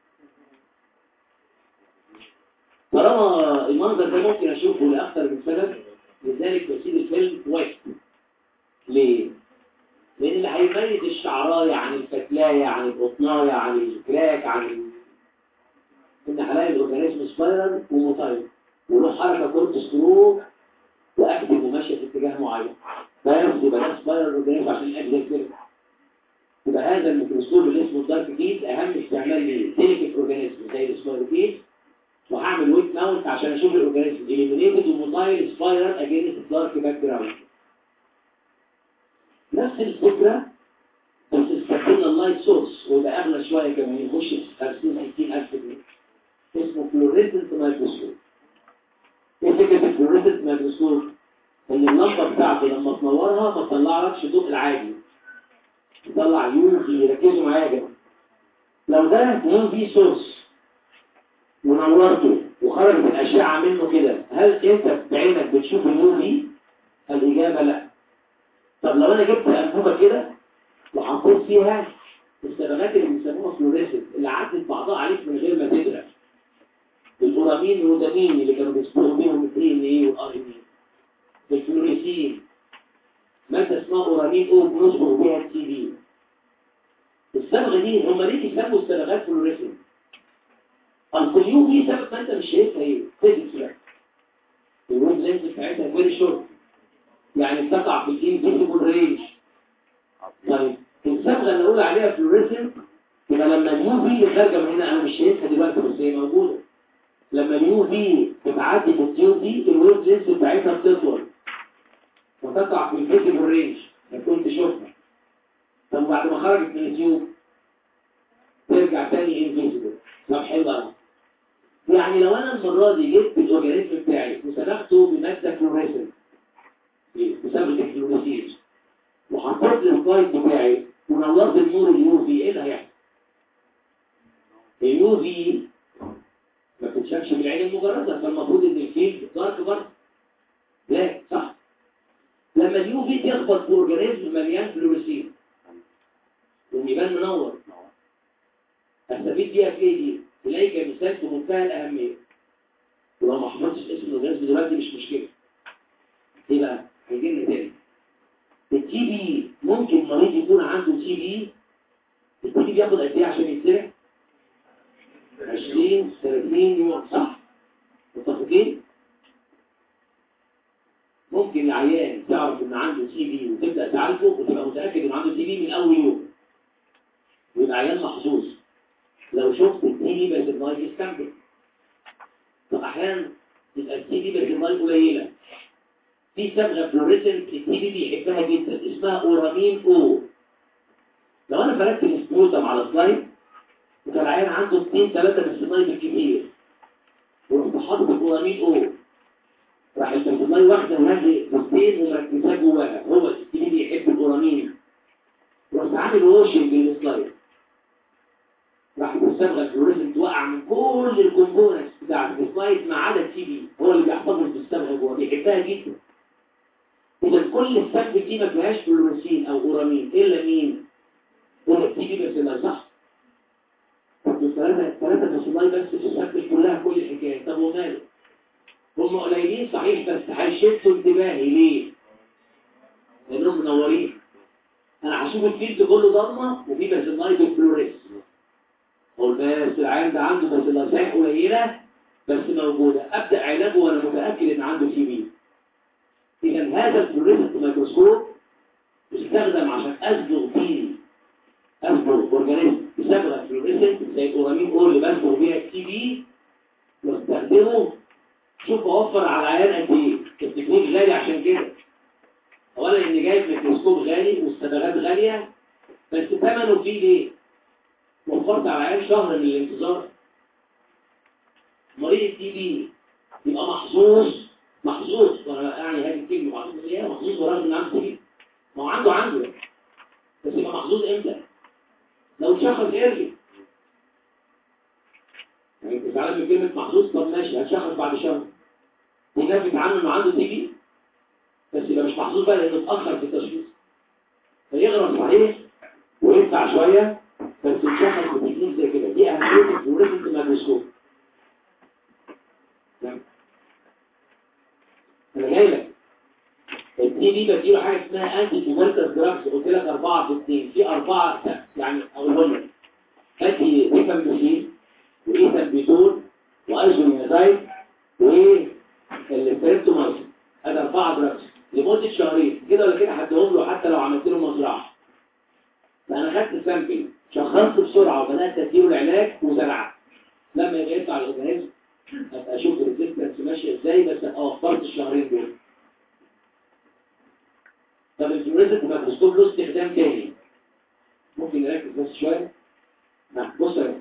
طالما المنظر ده ممكن اشوفه لاكثر من سبب لذلك بسيب الفيلم وايت ليه؟ لان اللي هيميز الشعرايه عن الفتلايه عن القطنايه عن الكراك عن ال... ان هلاقي الاورجانيزم سبايرال وموتايل وله حركه كورت سكرو واكتف وماشيه في اتجاه معين فيرفض يبقى ده سبايرال اورجانيزم عشان الاكتف كده يبقى هذا الميكروسكوب اللي اسمه الدارك جيت اهم استعمال ليه ديليكت اورجانيزم زي السبايروكيت وهعمل ويت ماونت عشان اشوف الاورجانيزم اليمينيتد وموتايل سبايرال اجينست الدارك باك جراوند نفس الفكرة بس استخدمنا اللايت سورس وده اغلى شوية كمان يخش في 50 60 الف جنيه اسمه فلوريسنت مايكروسكوب ايه فكرة الفلوريسنت مايكروسكوب ان اللمبة بتاعته لما تنورها ما تطلعلكش الضوء العادي تطلع يو في ركزوا معايا يا جماعه لو ده يو في سورس ونورته وخرجت الاشعه منه كده هل انت بعينك بتشوف اليو في الاجابه لا طب لو انا جبت انبوبه كده وحطيت فيها الصبغات اللي بيسموها فلوريسنت اللي عدت بعضها عليك من غير ما تدرك الاورامين والروتامين اللي كانوا بيصبغوا بيهم الدي ان ايه والار ان ايه الفلوريسين ماده اسمها اورامين او بنصبغ بيها التي في الصبغه دي هم ليه بيسموا الصبغات فلوريسنت اصل اليو في سبب ما انت مش شايفها ايه فيزيكس بقى الويف لينز بتاعتها فيري شورت يعني بتقع في الانفيزيبل رينج طيب الصبغه اللي اقول عليها فلوريسنت يبقى لما اليو في اللي خارجه من هنا انا مش شايفها دلوقتي بس هي موجوده لما اليو في بتعدي في التيوب دي الويف لينز بتاعتها بتطول وتقع في الفيزيبل رينج ما كنت شوفها طب بعد ما خرجت من التيوب ترجع تاني انفيزيبل طب حلو قوي يعني لو انا المره دي جبت الاورجانيزم بتاعي وسلخته بماده فلوريسنت بسبب الفلوريسيز وحطيت السلايد بتاعي ونورت النور اليو في ايه اللي هيحصل اليو في ما بتتشافش بيشوفش بالعين المجرده فالمفروض ان الفيلد دارك برضه لا صح لما اليو في تخبط في اورجانيزم مليان فلوريسين ويبان منور استفيد بيها في ايه دي تلاقي كمثال في منتهى الاهميه ولو ما حفظتش اسم الاورجانيزم دلوقتي مش مشكله ايه بقى هيجي لنا تاني التي بي ممكن مريض يكون عنده تي بي التي بي بياخد قد ايه عشان يتسرع 20 30 يوم صح متفقين ممكن العيان تعرف ان عنده تي بي وتبدا تعالجه وتبقى متاكد ان عنده تي بي من اول يوم ويبقى عيان محظوظ لو شفت التي بي بس النايت يستنبط طب احيانا يبقى التي بي بس النايت قليله في صبغه فلوريسنت التي بي بيحبها جدا اسمها اورامين او لو انا فرقت السبوتم على سلايد وكان العيان عنده 2 3 بالسلايد الكبير ورحت حاطط الاورامين او راح البرسلاي واخده هذه بوستين ومركزاه جواها هو التي بي بيحب الاورامين ورحت عامل ووشنج للسلايد راح الصبغه الفلوريسنت وقع من كل الكومبوننتس بتاعت السلايد ما عدا التي بي هو اللي بيحتفظ بالصبغه جوه بيحبها جدا اذا كل الصبغ دي ما فيهاش فلوريسين او اورامين الا مين هو التي بي بس صح ثلاثة ثلاثة بسلاي بس الصبغ كلها كل الحكاية طب وماله هم قليلين صحيح بس هيشدوا انتباهي ليه لانهم منورين انا هشوف الفيلد كله ضلمه وفي بسلاي بالفلوريس اقول بس العيان ده عنده بسلاي قليله بس موجوده ابدا علاجه وانا متاكد ان عنده تي بي اذا هذا الفلوريسنت ميكروسكوب يستخدم عشان اصبغ فيه اصبغ اورجانيزم بصبغه فلوريسنت زي الاورامين او اللي بصبغ بيها التي بي واستخدمه شوف اوفر على العيان قد ايه التكنيك غالي عشان كده اولا ان جايب ميكروسكوب غالي والصبغات غاليه بس ثمنه فيه ليه وفرت على العيان شهر من الانتظار مريض التي بي يبقى محظوظ محظوظ وانا يعني هذه الكلمه محظوظ ايه محظوظ برغم ان عنده تي بي ما هو عنده عنده بس يبقى محظوظ امتى لو شخص ايرلي يعني انت زعلان من كلمه محظوظ طب ماشي هتشخص بعد شهر ينافي عنه انه عنده تي بي بس يبقى مش محظوظ بقى لانه اتاخر في التشخيص فيغرب صحيح ويدفع شويه بس يتشخص بتكنيك زي كده دي اهميه الفلوريسنت الميكروسكوب انا جاي لك التي بي بديله حاجه اسمها انتي تيوبركلوز دراجز قلت لك اربعه في اثنين في اربعه يعني اقولهم لك انتي ريفامبيسين وايثامبيتول وايزونيازايد والستريبتومايسين هذا اربعه دراجز لمده شهرين كده ولا كده هديهم له حتى لو عملت له مزرعه فانا خدت السامبل شخصت بسرعه وبدات اديله العلاج وزرعت لما يبقى يطلع الاورجانيزم ابقى اشوف الريزيستنس ماشيه ازاي بس ابقى وفرت الشهرين دول طب الفلوريسنت ميكروسكوب له استخدام تاني ممكن نركز بس شويه نعم بص يا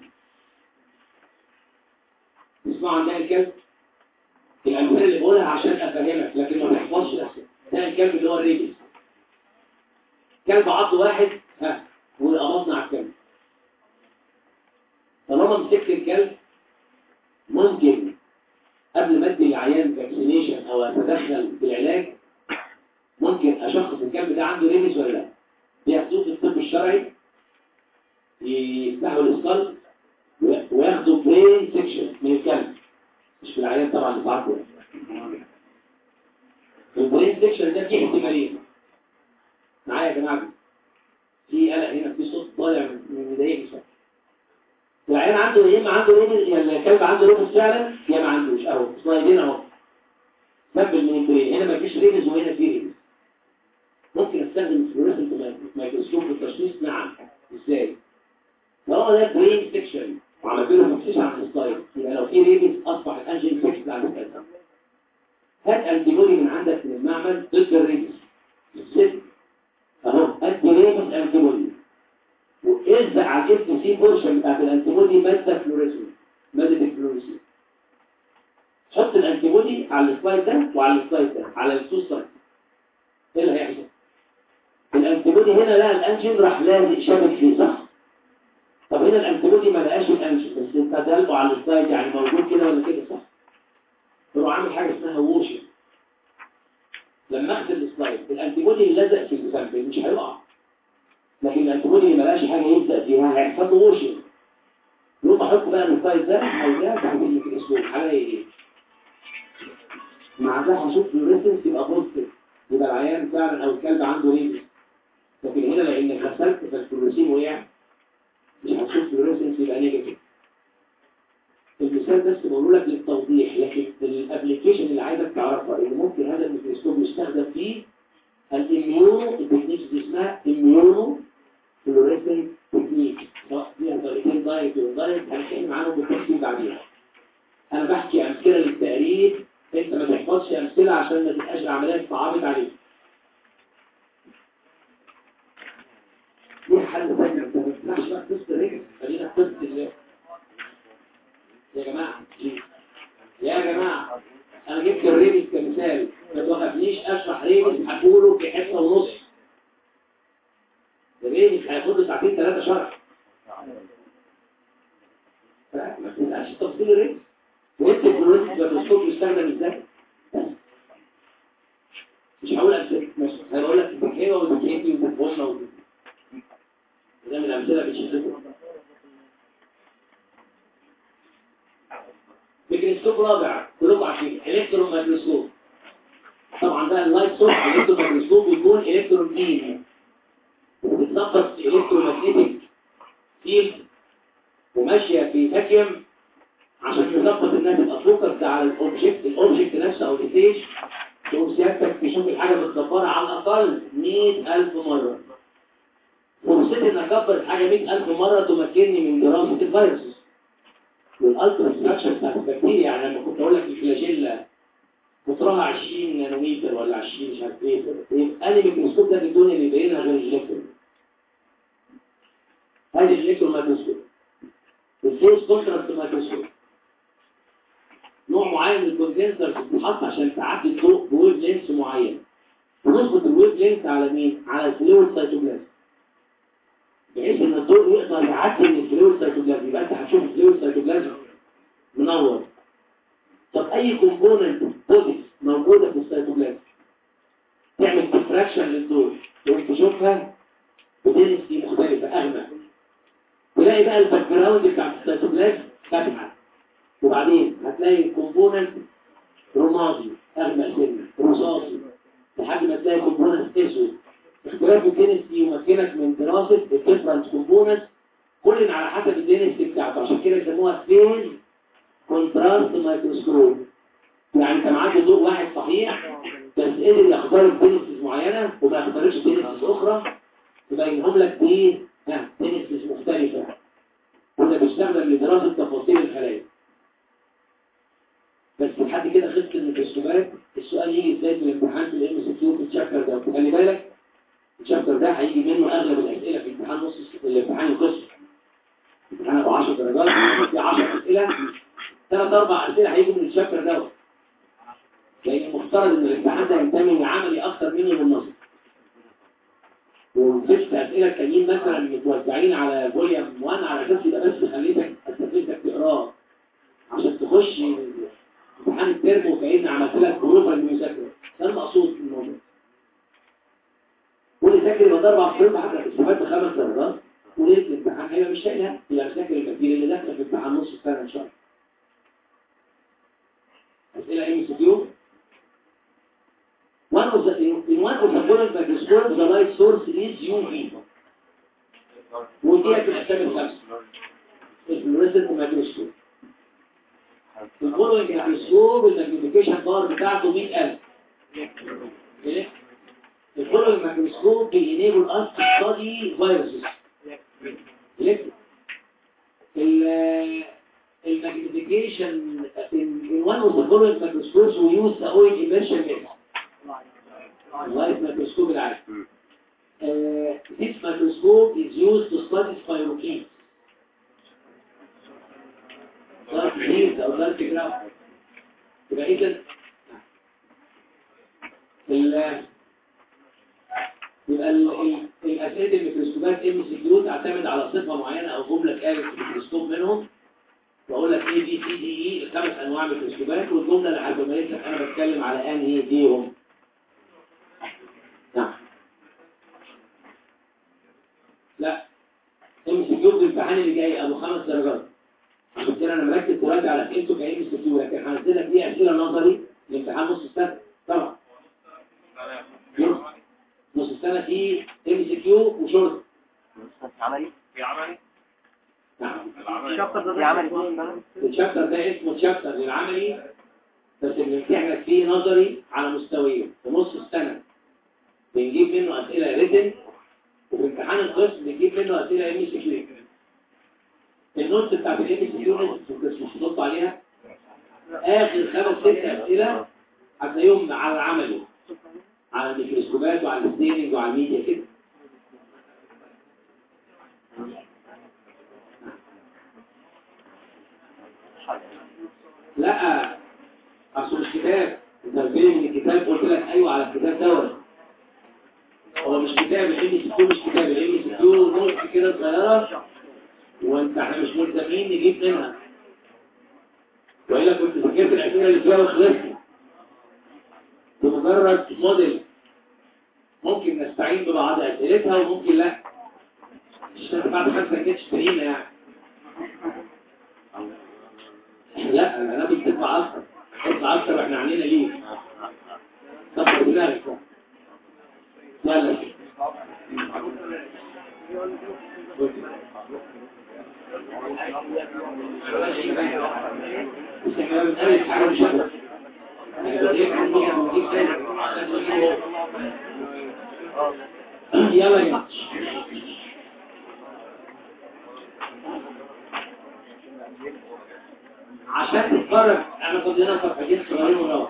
اسمعوا عن ده الكلب الامثله اللي بقولها عشان افهمك لكن ما تحفظش نفسك ده الكلب اللي هو الريبس كلب عض واحد ها وقبضنا على الكلب طالما مسكت الكلب ممكن قبل ما ادي العيان فاكسينيشن او اتدخل في العلاج ممكن اشخص الكلب ده عنده ريبس ولا لا بياخدوه في الطب الشرعي يفتحوا الاسقال وياخدوا برين سيكشن من الكلب مش في العيان طبعا اللي صعبه البرين سيكشن ده فيه احتمالين معايا يا جماعه في قلق هنا في صوت طالع من مضايقني شويه العيان عنده يا اما عنده ريبس يا الكلب عنده ريبس فعلا يا ما عندوش اهو سلايدين اهو سبب من البرين هنا مفيش ريبس وهنا في ريبس ممكن استخدم الفلوريسنت مايكروسكوب للتشخيص نعم ازاي طالما ده برين سيكشن وعملت له فيكسيشن على السلايد يبقى لو في ريبس اصبح الانجين فيكس على السلايد هات انتيبودي من عندك من المعمل ضد الريبس الست اهو ادي ريبس انتيبودي والزق على الاف سي بورشن بتاعت الانتيبودي ماده فلوريسنت ماده الفلوريسنت حط الانتيبودي على السلايد ده وعلى السلايد ده على التو سلايد ايه اللي هيحصل الانتيبودي هنا لقى الانجين راح لازق شابك فيه صح طب وهنا الانتيبودي ما لقاش الانشن بس انت دلقه على السلايد يعني موجود كده ولا كده صح تروح عامل حاجه اسمها ووشن لما اخد السلايد الانتيبودي اللي لزق في السامبل مش هيقع لكن الانتيبودي اللي ما لقاش حاجه يلزق فيها هيحصل له ووشن يقوم احط بقى السلايد ده او ده تحت الميكروسكوب هلاقي ايه مع ده هشوف الريسنس يبقى بوزيتيف يبقى العيان فعلا او الكلب عنده ريبس لكن هنا لان غسلت فالكلوروسين وقع مش هتشوف فلوريسنس يبقى نيجاتيف المثال بس بقوله لك للتوضيح لكن الابلكيشن اللي عايزك تعرفها ان ممكن هذا الميكروسكوب يستخدم فيه الاميونو التكنيكس دي اسمها اميونو فلوريسنس تكنيك سواء فيها طريقتين دايركت ودايركت هنتكلم عنهم بالتفصيل بعدين انا بحكي امثله للتقريب انت ما تحفظش امثله عشان ما تبقاش العمليه صعبت عليك ليه حل ثاني انت ما تسمعش بقى قصه الرجل خلينا قصه ال يا جماعه يا جماعه انا جبت الريبس كمثال ما توقفنيش اشرح ريبس هقوله في حصه ونص الريبس هياخد له ساعتين ثلاثه شرح ما تسالش تفصيل الريبس وانت الفلوس الميكروسكوب يستخدم ازاي مش هقول امثله مش هقول لك الحلوه والبكيتي والبومه ده من الأمثلة بتشدكم ميكروسكوب رابع كلكم عارفين الكترون ميكروسكوب طبعا ده اللايت سورس الكترون ميكروسكوب بيكون الكترون بيم بتظبط الكترومagnetic فيلد وماشيه في فاكيوم عشان تظبط الناس تبقى فوكس على الاوبجكت الاوبجكت نفسه او الستيج تقوم سيادتك تشوف الحاجه متدبره على الاقل 100000 مره فرصتي ان اكبر الحاجه 100000 مره تمكنني من دراسه الفيروس والالترا ستراكشر بتاعت البكتيريا يعني لما كنت اقول لك الفلاجيلا قطرها 20 نانومتر ولا 20 مش عارف ايه يبقى انهي ميكروسكوب ده في الدنيا اللي يبينها غير الالكترون هذه الالكترون مايكروسكوب الفوز كونتراست مايكروسكوب نوع معين من الكوندنسر بتتحط عشان تعدي الضوء بويف لينس معين ونظبط الويف لينس على مين؟ على الفلويد سيتوبلازم بحيث ان الضوء يقدر يعدي من الفلويد سيتوبلازم يبقى انت هتشوف الفلويد سيتوبلازم منور طب اي كومبوننت بوديز موجوده في السيتوبلازم تعمل ديفراكشن للضوء وانت تشوفها بدنسي مختلفه اغمق تلاقي بقى الباك جراوند بتاع السيتوبلازم فاتحه وبعدين هتلاقي كومبوننت رمادي اغمق سنه رصاصي لحد ما تلاقي كومبوننت اسود اختلاف الدينستي يمكنك من دراسة الديفرنس كومبوننت كل على حسب الدينستي بتاعته عشان كده يسموها فيز كونتراست مايكروسكوب يعني انت معاك ضوء واحد صحيح بس قدر يختار دينستيز معينة وما يختارش دينستيز اخرى تبينهم لك دي ها دينستيز مختلفة وده بيستخدم لدراسة تفاصيل الخلايا بس لحد كده خلصت الميكروسكوبات السؤال يجي ازاي في الامتحان في الام سي كيو في الشابتر ده خلي بالك الشابتر ده هيجي منه اغلب الاسئله في امتحان نص الامتحان القسم امتحان ابو 10 درجات في 10 اسئله ثلاث اربع اسئله هيجوا من الشابتر ده لان المفترض ان الامتحان ده ينتمي عملي اكتر منه من نظري وست اسئله التانيين مثلا متوزعين على فوليوم 1 على اساس يبقى بس خليتك استفدتك تقراه عشان تخش امتحان الترم وكأن عملت لك بروفه المذاكره ده المقصود في الموضوع واللي ذاكر يبقى اربع فيلم حتى استفدت خمس درجات وليله الامتحان هيبقى مش شايلها يبقى ذاكر المكتير اللي داخله في امتحان نص السنه ان شاء الله اسئله ام سي كيو One of the, in, in one of the following microscopes, the light source is UV. ودي في الأسامي الخمسة. الفلوريسنت مايكروسكوب. الفولوينج مايكروسكوب الماجنيفيكيشن باور بتاعته 100000. ايه؟ الفولوينج مايكروسكوب بينيبل us to study viruses. ليه؟ ال الماجنيفيكيشن in, in one of the following microscopes we use the oil immersion method. اللايت مايكروسكوب العادي. Uh, this microscope is used to study spirochetes. dark heat او dark graph. يبقى اذا ال يبقى ال- ال- الاسئله الميكروسكوبات ام سي كيو تعتمد على صفه معينه او جمله اتقالت في الميكروسكوب منهم واقول لك ايه بي سي دي اي الخمس انواع ميكروسكوبات والجمله اللي هتميز لك انا بتكلم على انهي فيهم نعم لا ام سي كيو الامتحان اللي جاي ابو خمس درجات عشان كده انا مركز دلوقتي على اسئلته كام سي كيو لكن هنزل لك دي اسئله نظري الامتحان نص السنه طبعا نص- نص السنه فيه ام سي كيو وشورت عملي في عملي نعم العملي في عملي اثنين بقى الشابتر ده اسمه تشابتر للعملي بس بنمتحنك فيه نظري على مستويين في نص السنة بنجيب منه أسئلة ريتن وفي امتحان القسم بنجيب منه أسئلة ام سي كيو النص بتاعت الام سي كيو نزل في القسم مش هتحط عليها آخر خمس ست أسئلة هتلاقيهم على العملي على الميكروسكوبات وعلى الستيرنج وعلى الميديا كده لا اصل الكتاب انت قلت لي من الكتاب قلت لك ايوه على الكتاب دوت هو مش كتاب الام سي كيو مش كتاب الام سي كيو نوت كده صغيره وانت احنا مش ملزمين نجيب منها والا كنت ذاكرت الاسئله اللي فيها وخلصت بمجرد موديل ممكن نستعين ببعض اسئلتها وممكن لا مش انت بعد خمسه كده تشترينا يعني لا انا بتدفع اكتر تدفع اكتر واحنا علينا ليه كبر دماغك يلا بس احنا بنقلل حاجه مش هدف يلا يا عشان تتفرج انا كنت هنا صفحتين صغيرين وراء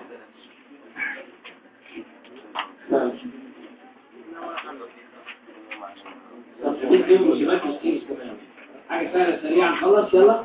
صفحتين فيهم رسومات وستيرز كمان حاجة سهلة سريعة نخلص يلا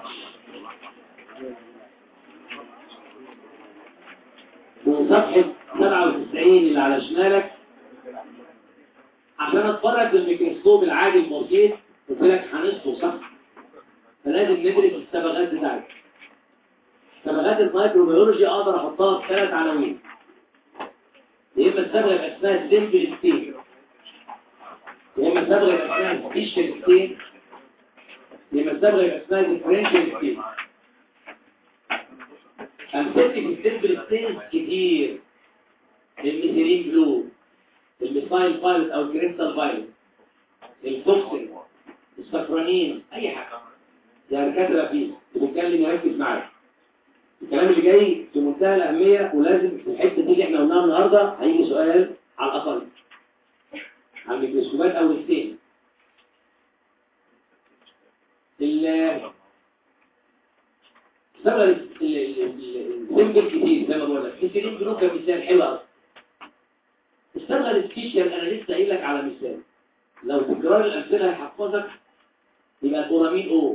وصفحة 97 اللي على شمالك عشان اتفرج بالميكروسكوب العادي البسيط قلت لك هنصفه صح فلازم ندرس الصبغات بتاعتك صبغات الميكروبيولوجي اقدر احطها في ثلاث عناوين يا اما الصبغه يبقى اسمها سيمبل ستين يا اما الصبغه يبقى اسمها سبيشال ستين يا اما الصبغه يبقى اسمها ديفرنشال ستين امثلتي في السيمبل ستين كتير الميثيلين بلو الميثايل فايلوت او الكريستال فايلوت الفوكسين الصفرانين اي حاجه يا دكاتره فيه بنتكلم يركز معايا الكلام اللي جاي في منتهى الأهمية ولازم في الحتة دي اللي احنا قلناها النهاردة هيجي سؤال على الأقل على الميكروسكوبات أو الستين ال سبب السيمبل كتير زي ما بقول لك السيمبل بلو كمثال حلو قوي الصبغه السبيشال انا لسه قايل لك على مثال لو تكرار الامثله هيحفظك يبقى الاورامين او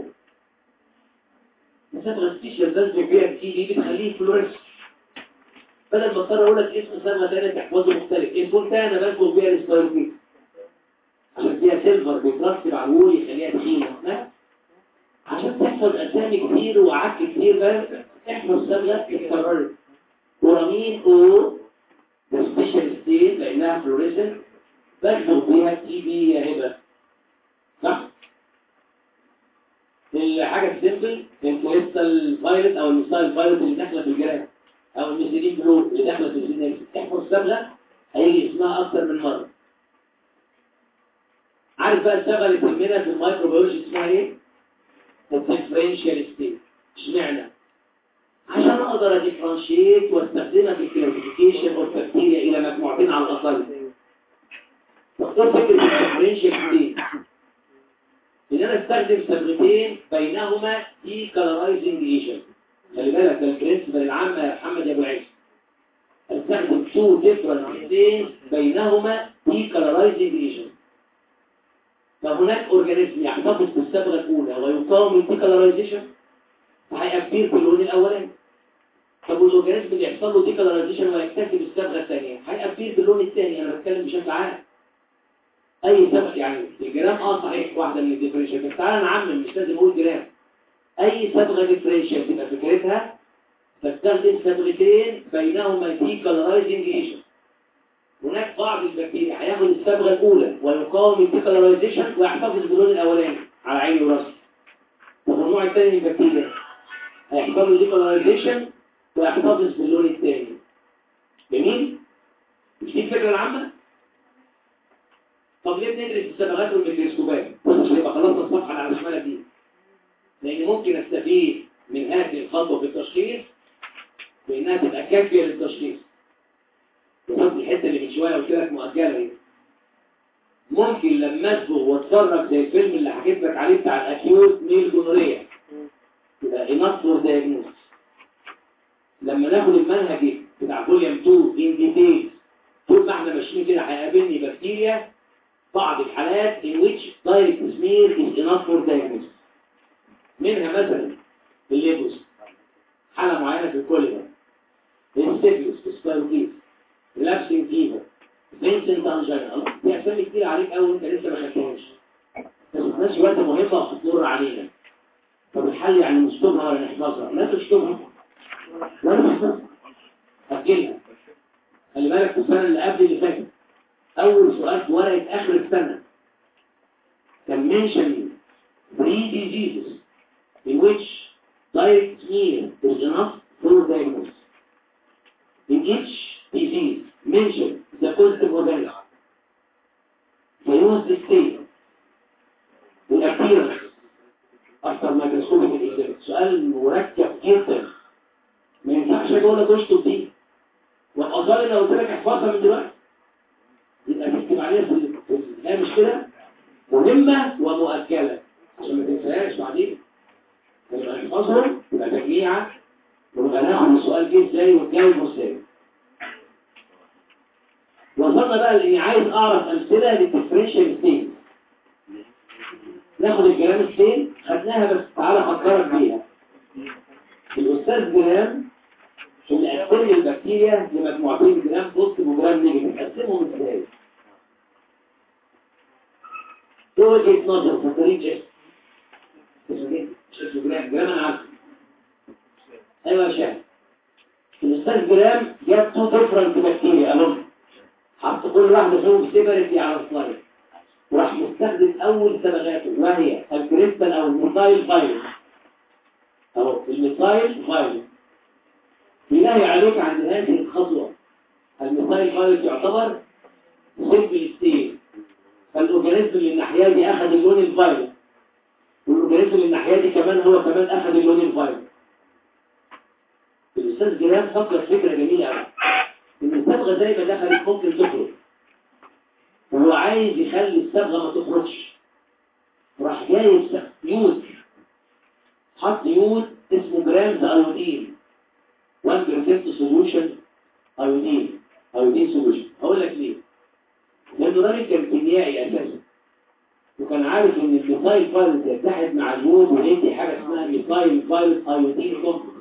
صبغه سبيشال بنزل بيها كتير دي بتخليه فلوريس بدل ما اضطر اقول لك اسم صبغه ثانيه تحفظه مختلف الفونتانا بنزل بيها السبايروكيت عشان فيها سيلفر بيترسب على الوول يخليها تخينه ها عشان تحفظ اسامي كتير وعك كتير بقى احفظ صبغه اتكررت اورامين او ده سبيشال ستيت لانها فلوريسنت بنزل بيها تي بي يا هبه صح الحاجة السيمبل الكريستال فايلت او الميثايل فايلت اللي داخله في الجراف او الميثيلين بلو اللي داخله في الجينيكس تحفظ صبغه هيجي اسمها اكتر من مره عارف بقى الصبغه اللي تهمنا في المايكروبيولوجي اسمها ايه الديفرنشال ستيت اشمعنى عشان اقدر اديفرنشيت واستخدمها في الكلاسيفيكيشن اوف بكتيريا الى مجموعتين على الاقل تختار فكره الديفرنشال ستيت ان انا استخدم صبغتين بينهما دي كالرايزنج ايجنت خلي بالك ده البرنسبل العامه يا محمد يا ابو العيش استخدم تو ديفرنت ستينز بينهما دي كالرايزنج ايجنت فهناك اورجانيزم يحتفظ بالصبغه الاولى ويقاوم الديكالرايزيشن فهيأبير في اللون الاولاني طب والاورجانيزم اللي يحصل له ديكالرايزيشن ويكتسب الصبغه الثانيه هيأبير باللون الثاني انا بتكلم بشكل عام اي سبب يعني الجرام اه صحيح واحده من الديفرنشال بس تعالى نعمم مش لازم اقول جرام اي صبغه ديفرنشال تبقى فكرتها تستخدم صبغتين بينهما دي كالرايزنج ايجنت هناك بعض البكتيريا هياخد الصبغه الاولى ويقاوم الديكالرايزيشن ويحتفظ باللون الاولاني على عيني وراسي طب النوع الثاني من البكتيريا هيحصل له ديكالرايزيشن ويحتفظ باللون الثاني جميل مش دي الفكره العامه طب ليه بندرس الصبغات والميكروسكوبات بص عشان يبقى خلصنا الصفحه اللي على شمالك دي لان ممكن استفيد من هذه الخطوه في التشخيص بانها تبقى كافيه للتشخيص وحط الحته اللي من شويه قلت لك مؤجله دي ممكن لما اصبغ واتفرج زي الفيلم اللي حكيت لك عليه بتاع الاكيوت ميل جونوريا يبقى اناف فور دايجنوز لما ناخد المنهج بتاع فوليوم 2 ان ديتيلز طول ما احنا ماشيين كده هيقابلني بكتيريا بعض الحالات in which direct smear is enough for diagnosis منها مثلا الليبوس حالة معينة في الكوليبر الستيفيوس السبايروكيز relapsing fever فينسنت انجينا دي اسامي كتير عليك قوي وانت لسه ما خدتهاش بس في نفس الوقت مهمه وهتمر علينا طب الحل يعني نشطبها ولا نحفظها لا تشطبها ولا نحفظها اجلها خلي بالك في السنه اللي قبل اللي فاتت اول سؤال في ورقه اخر السنه كان mentioning three diseases in which direct smear is enough for diagnosis in each disease mention the positive organism the use state the appearance after microscopic exam سؤال مركب جدا ما ينفعش اقول لك اشطب دي والاظهر لو قلت لك احفظها من دلوقتي يبقى تكتب عليها في الهامش كده مهمه ومؤجله عشان ما تنساهاش بعدين يبقى احفظهم يبقى تجميعه ونبقى ناخد السؤال جه ازاي ونجاوبه ازاي وصلنا بقى لاني عايز اعرف امثله للديفرنشال ستين ناخد الجرام ستين خدناها بس تعالى افكرك بيها الاستاذ جرام اللي قسم لي البكتيريا لمجموعتين جرام بوزيتيف وجرام نيجاتيف قسمهم ازاي؟ ايه وجهه نظر في طريق اسمه ايه؟ مش اسمه جرام جرام انا عارفه ايوه يا شاهد الاستاذ جرام جاب تو ديفرنت بكتيريا الون حط كل واحده فيهم سيبرتي على السلايد وراح مستخدم اول صبغاته وهي الكريستال او الميثايل فايروس اهو الميثايل فايروس بناهي عليك عند هذه الخطوه الميثايل فايروس يعتبر سيمبل ستيل فالاورجانيزم اللي الناحيه دي اخذ اللون الفايروس والاورجانيزم اللي الناحيه دي كمان هو كمان اخذ اللون الفايروس الاستاذ جيران فكر فكره جميله قوي ان الصبغه زي ما دخلت ممكن تخرج وهو عايز يخلي الصبغه ما تخرجش راح جايب يود حط يود اسمه جرامز ايودين 1% سوليوشن ايودين ايودين سوليوشن هقول لك ليه لانه راجل كان كيميائي اساسا وكان عارف ان الميثايل فايروس يتحد مع اليود ويدي حاجه اسمها ميثايل فايروس ايودين كومبلكس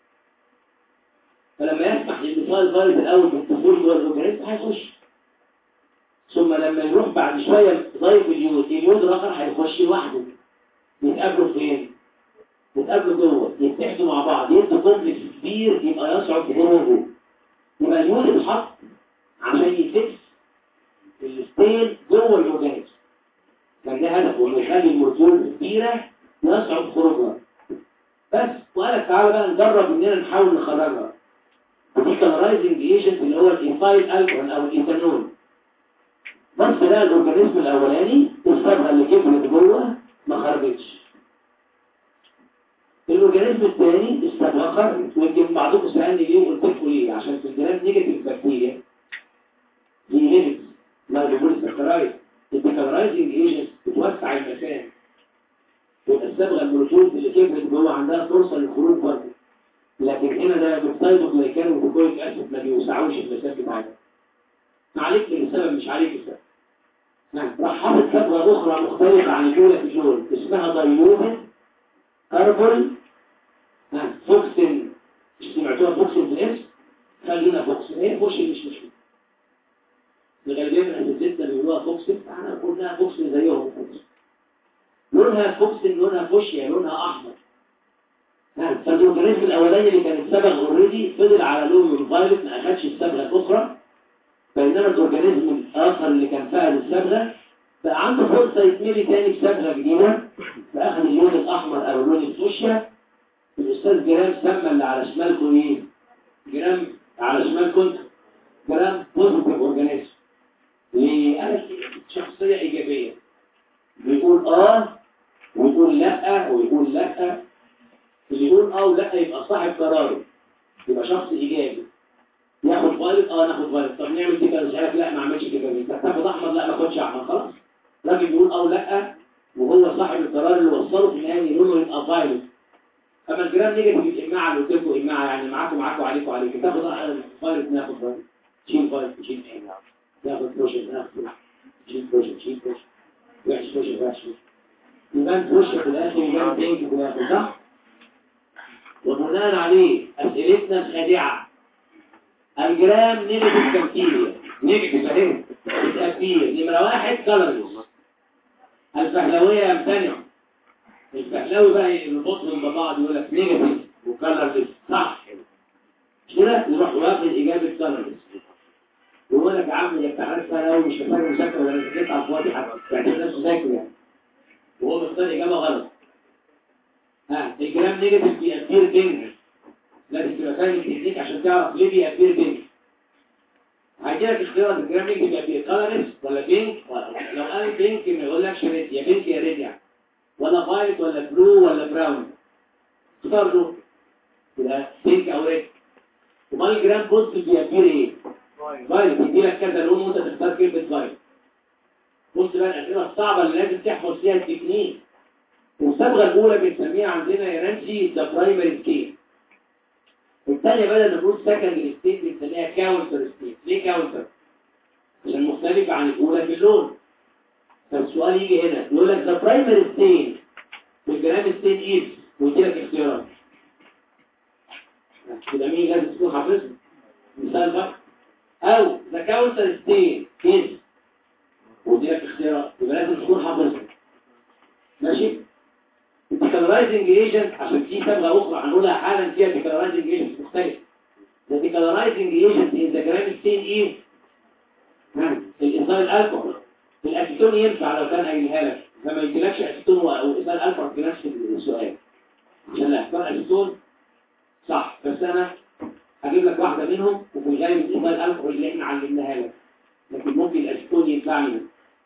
فلما يسمح للميثايل فايروس الاول بالدخول جوه الاورجانيزم هيخش ثم لما يروح بعد شويه ضيف اليود اليود الاخر هيخش لوحده يتقابلوا فين؟ يتقابلوا جوه يتحدوا مع بعض يدوا كومبلكس كبير يبقى يصعب خروجه يبقى اليود اتحط عشان يفكس الستين جوه الاورجانيزم كان ده هدفه انه يخلي المولكيول كبيره ويصعب خروجها بس وقال لك تعالى بقى نجرب اننا نحاول نخرجها ودي كان رايزنج ايجنت اللي هو الايثايل الكحول او الايثانول بس ده الاورجانيزم الاولاني الصبغه اللي كبرت جوه ما خرجتش الاورجانيزم الثاني الصبغه خرجت ويمكن بعضكم سالني ليه وقلت لكم ليه عشان في الجرام نيجاتيف بكتيريا دي ليميتس ما بيقول السكرايد الديكالرايزنج ايجنت بتوسع المكان يبقى الصبغه المولكيولز اللي كبرت جوه عندها فرصه للخروج برضه لكن هنا ده بيبتايدوجلايكان وجلوكويك اسيد ما بيوسعوش المسافه بتاعتها عليك السبب مش عليك السبب نعم راح حاطط صبغه اخرى مختلفه عن الاولى في اللون اسمها دايلوبين كاربون نعم فوكسين مش سمعتوها فوكسين في الاسم خلينا فوكسين هي فوكسين مش مشكله الغالبيه من اساتذتنا بيقولوها فوكسن احنا قلنا فوكسن زيهم فوكسن لونها فوكسن لونها فوشيا لونها احمر ها، فالاورجانيزم الاولاني اللي كان اتسبغ اوريدي فضل على لون الفايلوت ما اخدش الصبغه الاخرى بينما الاورجانيزم الاخر اللي كان فاعل الصبغه بقى عنده فرصه يتملي تاني بصبغه جديده فاخد اللون الاحمر او اللون الفوشيا الاستاذ جرام سمى اللي على شمالكم ايه جرام على شمالكم جرام بوزيتيف اورجانيزم ليه قال شخصيه ايجابيه بيقول اه ويقول لا ويقول لا اللي يقول اه ولا يبقى صاحب قراره يبقى شخص ايجابي ياخد فايلت اه ناخد فايلت طب نعمل كده مش عارف لا ما اعملش كده انت تاخد احمر لا ما اخدش احمر خلاص راجل بيقول اه ولا وهو صاحب القرار اللي وصله في النهايه لونه يبقى فايلت اما الجرام نيجاتيف الاماعه اللي قلت لكم اماعه يعني معاكم معاكم عليكم عليكم تاخد فايلت ناخد فايلت تشيل فايلت تشيل ايه تاخد بروشن ناخد تشيل بروشن تشيل بروشن وحش بروشن وحش بروشن يبان بروشن في الاخر يبان بينك في الاخر صح؟ وبناء عليه أسئلتنا الخادعة الجرام نيجاتيف بكتيريا نيجاتيف اهي بكتيريا نمرة واحد كالوريز الفهلوية يمتنع الفهلوي بقى يربطهم ببعض يقول لك نيجاتيف وكالوريز صح كده يروح واخد إجابة كالوريز يقول لك يا عم يا بتاع فهلوي مش محتاج مذاكرة ولا ذاكرت على الفاضي حتى يعني نفسه ذاكر يعني وهو مختار إجابة غلط ها الجرام نيجاتيف بيأثير بينج لازم تبقى فاهم التكنيك عشان تعرف ليه بيأثير بينج هيجيلك اختيارات الجرام نيجاتيف بيأثير كالرس ولا بينك ولا لو قال بينك ما يقولكش ريد يا بينك يا ريد يعني ولا فايت ولا بلو ولا براون اختار له يبقى بينك او ريد وما الجرام بوزيتيف بيأثير ايه؟ فايت يديلك كذا لون وانت تختار كلمة فايت بص بقى الأسئلة الصعبة اللي لازم تحفظ فيها التكنيك والصبغه الاولى بنسميها عندنا يا نانسي ذا برايمري ستيت الثانيه بدل ما نقول سكندري ستيت بنسميها كاونتر ستيت ليه كاونتر عشان مختلفه عن الاولى في اللون فالسؤال يجي هنا يقول لك ذا برايمري ستيت والجرام ستيت ايز ويدي لك اختيارات كده مين لازم تكون حافظها مثال بقى او ذا كاونتر ستيت ايز ودي لك اختيارات يبقى لازم تكون حافظها ماشي الديكالرايزنج ايجنت عشان في صبغه اخرى هنقولها حالا فيها ديكالرايزنج ايجنت مختلف the decolorizing agent in the gram stain is الإنسان الألكحول الأسيتون ينفع لو كان قايلها لك فما يجيلكش أسيتون أو إنسان الألكحول في نفس السؤال عشان لا اختار أسيتون صح بس أنا هجيب لك واحدة منهم وفي الغالب الإنسان الألكحول اللي إحنا علمناها لك لكن ممكن الأسيتون ينفعني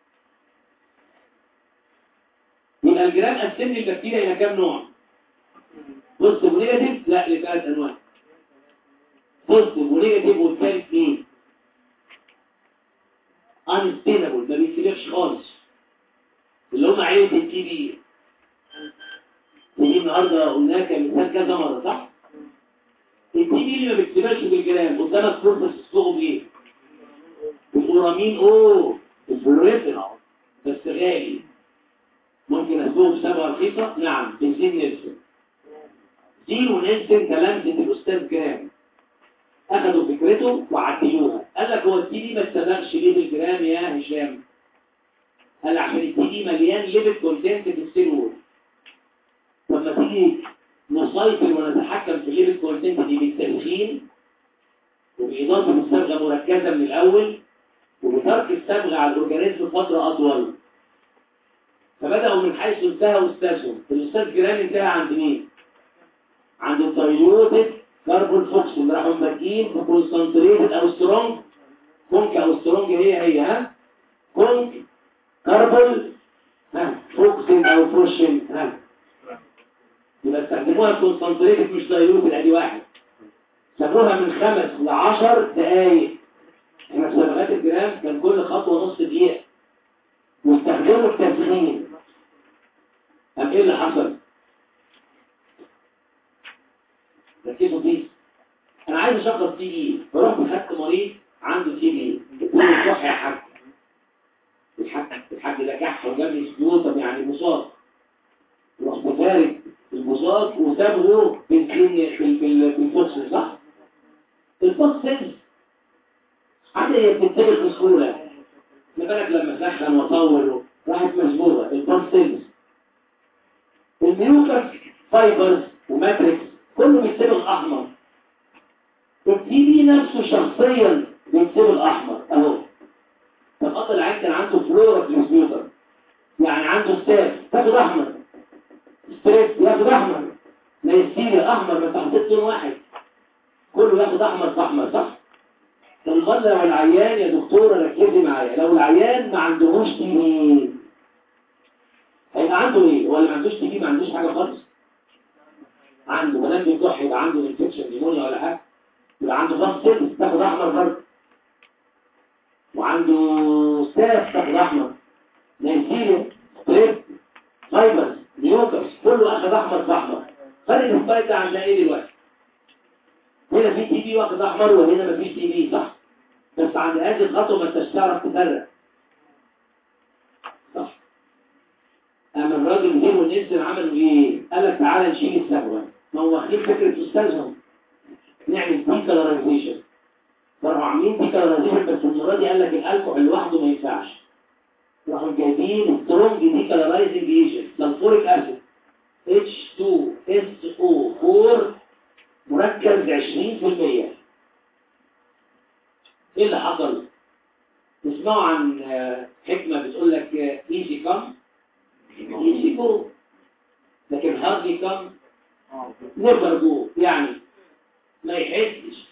يبقى الجرام قسم لي البكتيريا الى كام نوع بوزيتيف ونيجاتيف لا لثلاث انواع بوزيتيف ونيجاتيف والثالث مين انستينابل ما بيتسلكش خالص اللي هم عيلة التي بي ودي النهارده قلناها كمثال كذا مره صح التي بي اللي ما بيكتبهاش بالجرام قدامك فرصه تصبغه بايه بالورامين اوه البروفين بس غالي ممكن أسبوع بسبعة رخيصة نعم بنزين نيلسون زين ونيلسون تلامذة الأستاذ جرام أخذوا فكرته وعدلوها قال لك هو التي دي ما استغلش ليه بالجرام يا هشام قال عشان التي دي مليان ليبت كونتنت في السيل وول لما تيجي نسيطر ونتحكم في الليبت كونتنت دي بالتدخين وبإضافة الصبغة مركزة من الأول وبترك الصبغة على الأورجانيزم فترة أطول فبدأوا من حيث انتهوا استاذهم الأستاذ جيران انتهى عند مين؟ عند التايلوتد كاربون فوكس اللي راحوا مباركين بكونسنتريتد أو سترونج كونك أو سترونج هي هي ها؟ كونك كاربون ها فوكسين أو فروشين ها يبقى استخدموها كونسنتريتد مش دايلوتد ادي واحد سابوها من خمس لعشر دقايق احنا في صبغات الجرام كان كل خطوة نص دقيقة واستخدموا التسخين طب ايه اللي حصل ركزوا فيه انا عايز اشخص تي بي فرحت خدت مريض عنده تي بي قلت له صح يا حاج الحاج الحاج ده كح وجاب لي سبيوتم يعني بصاص رحت فارق البصاص وسابه في الكلين في في الفوكس صح الفوكس سيلز عادة هي بتنتبه بسهولة ما بالك لما سخن وطول راحت مسبوغه البارسيلز الميوكس فايبرز وماتريكس كله بيتسبغ احمر التي بي نفسه شخصيا بيتسبغ احمر اهو فالقطر العين كان عنده فلورا في الكمبيوتر يعني عنده ستاف تاخد احمر ستريس ياخد احمر ميسيريا احمر بس حطيت لون واحد كله ياخد احمر في احمر صح الغلة لو العيان يا دكتورة ركزي معايا لو العيان ما عندهوش تي بي هيبقى عنده ايه ولا ما عندوش تي بي ما عندوش حاجة خالص عنده مدام بيكح يبقى عنده انفكشن نيمونيا ولا حاجة يبقى عنده باص سيلز تاخد احمر برضه وعنده ستاف تاخد احمر نيسيريا ستريب فايبرز ميوكس كله اخد احمر في احمر فرق السبايك ده عندنا ايه دلوقتي هنا في تي بي واخد احمر وهنا مفيش تي بي صح بس عند هذه الخطوه ما انتش تعرف تفرق صح اما الراجل جه ونزل عملوا ايه قال لك تعالى نشيل السهوه ما هو واخدين فكره استاذهم نعمل ديكالرايزيشن راحوا عاملين ديكالرايزيشن بس المره دي قال لك الالكحول لوحده ما ينفعش راحوا جايبين سترونج ديكالرايزنج ايجنت سلفوريك اسيد H2SO4 مركز 20% ايه اللي حصل تسمعوا عن حكمة بتقول لك ايزي كم ايزي جو لكن هاردي كم نيفر جو يعني ما يحسش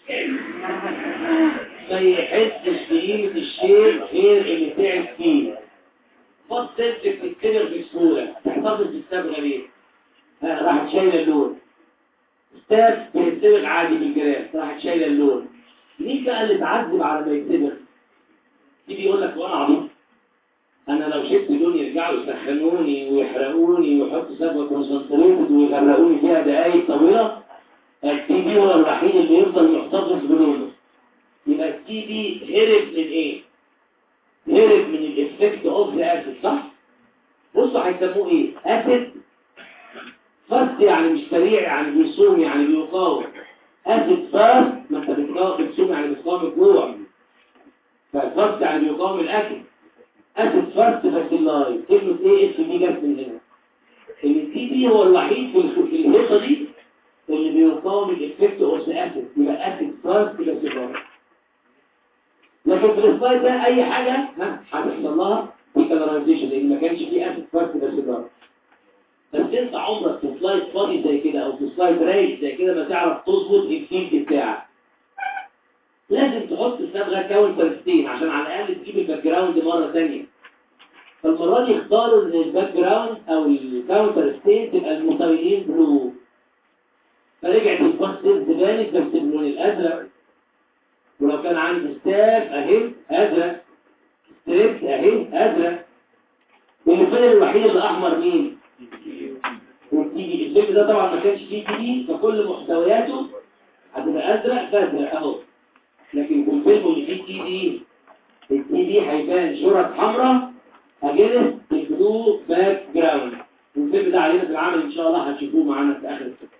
ما يحسش بقيمة الشيء غير اللي تعب فيه فاست سنسك تتكبر بسهولة تحتفظ بالصبغة ليه راحت شايلة اللون ستاف بيتسبغ عادي في الجراف راحت شايلة اللون مين بقى اللي اتعذب على ما يتسبغ تيجي يقول لك وانا عبيط انا لو شفت لون يرجعوا يسخنوني ويحرقوني ويحطوا صبغه كونسنتريتد ويغرقوني فيها دقايق طويله التي بي هو الوحيد اللي يفضل يحتفظ بلونه يبقى التي بي هرب من ايه؟ هرب من الافكت اوف ذا اسيد صح؟ بصوا هيسموه ايه؟ اسيد فاست يعني مش سريع يعني بيصوم يعني بيقاوم اسيد فاست ما انت بتقاوم بتصوم يعني بتقاوم الجوع فالفاست يعني بيقاوم الاكل اسيد فاست فاسيلاي كلمه ايه اس دي جت من هنا ان التي بي هو الوحيد في الهيصه دي اللي بيقاوم الافكت اوف ذا اسيد يبقى اسيد فاست فاسيلاي لكن في السلايد ده اي حاجه ها هتحصل لها ديكالرايزيشن لان ما كانش فيه اسيد فاست فاسيلاي بس انت عمرك في سلايد فاضي زي كده او في سلايد رايق زي كده ما تعرف تظبط الفيلد بتاعك لازم تحط الصبغه كاونتر ستين عشان على الاقل تجيب الباك جراوند مره ثانيه فالمره دي اختاروا ان الباك جراوند او الكاونتر ستين تبقى المطيرين بلو فرجعت الباستيل بانت بس باللون الازرق ولو كان عندي ستاف اهي ازرق ستريبت اهي ازرق اللي فضل الوحيد الاحمر مين والتي الفيلم ده طبعا ما كانش فيه تي بي فكل محتوياته هتبقى ازرق فازرق اهو لكن في الفيلم اللي فيه تي بي التي بي هيبان شرط حمراء اجنس البلو باك جراوند والفيلم ده علينا في العمل ان شاء الله هتشوفوه معانا في اخر الفيلم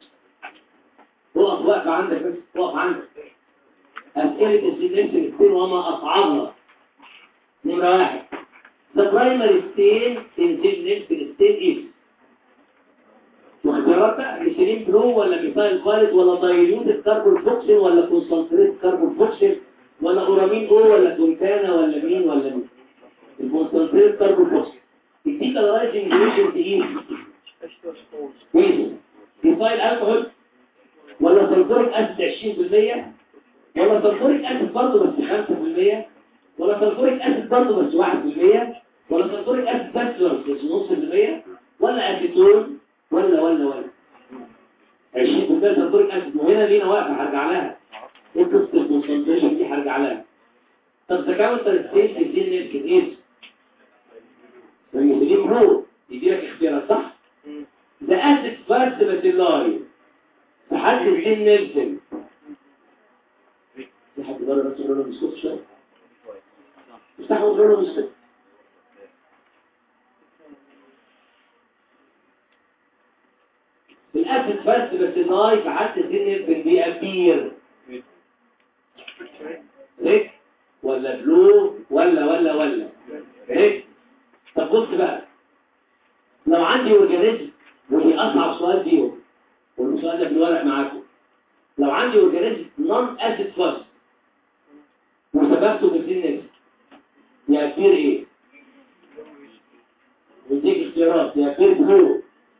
وقف وقف عندك بس وقف عندك اسئله السيلكشن ستين وما اصعبها نمره واحد The primary stain in the stain is واختيارات بقى ميثيلين برو ولا ميثايل خالد ولا دايلوت الكربون فوكسين ولا كونسنتريت كربون فوكسين ولا اورامين او ولا كونتانا ولا مين ولا مين الكونسنتريت كربون فوكسين الديكالرايزنج ريشن ايه ايه ميثايل الكحول ولا سلفوريك اسيد 20% ولا سلفوريك اسيد برضه بس 5% ولا سلفوريك اسيد برضه بس 1% ولا سلفوريك اسيد بس بس نص المية ولا اسيتون ولا ولا ولا 20 كوبايه سلفوريك اسيد وهنا لينا واقفه هرجع لها ايه قصه الكونسنتريشن دي هرجع لها طب تكاونتر ستيج الدين يمكن ايه المثلين برو يديلك اختيارات صح ده اسيد فاست باسيلاي تحدد الدين نيلسون في حد بره بس يقول له بيسكت شويه افتحوا وقولوا له بيسكت الاسيد فاست باسيلاي تحدد الدين نيلسون بيأبير ريك ولا بلو ولا ولا ولا ايه طب بص بقى لو عندي اورجانيزم ودي اصعب سؤال فيهم والسؤال ده في الورق معاكم لو عندي اورجانيزم نون اسيد فاست وسببته بالسين يعتبر ايه وديك اختيارات يعتبر بلو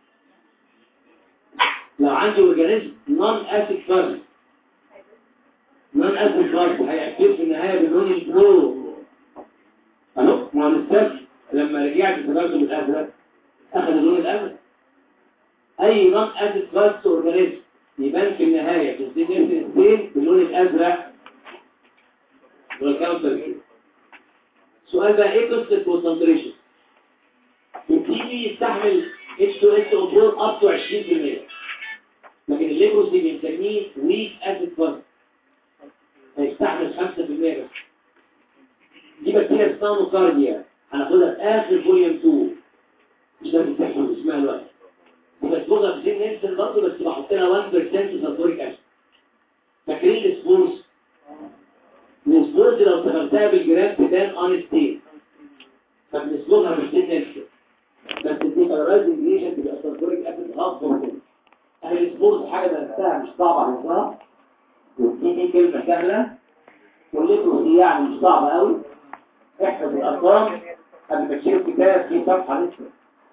لو عندي اورجانيزم نون اسيد فاست نون اسيد فاست هيعتبر في النهايه باللون البلو اهو ما هو الاستاذ لما رجعت سببته بالازرق اخذ اللون الازرق اي نون اسيد فاست اورجانيزم يبان في النهايه في السين ستين باللون الازرق والكاونتر سؤال بقى ايه قصه الكونسنتريشن التي بي يستحمل H2SO4 up to 20% لكن الليبروسي بنسميه ويك اسيد فاست هيستحمل 5% بس دي بكتيريا اسمها نوكارديا هناخدها في اخر فوليوم 2 مش لازم تحفظ اسمها الوقت دي بتبقى في سن نفس برضه بس بحط لها 1% سلفوريك اسيد فاكرين السبورز السبورز لو استخدمتها بالجرام تبان اون ستيت فبنسلوها مش سن نفس بس دي كالرايزنج ليشن تبقى سلفوريك اسيد هاف كده اهل السبورز حاجه درستها مش صعبه حفظها ودي دي كلمه سهله والليبروسي يعني مش صعبه قوي احفظ الارقام قبل ما تشيل كتاب في صفحه لسه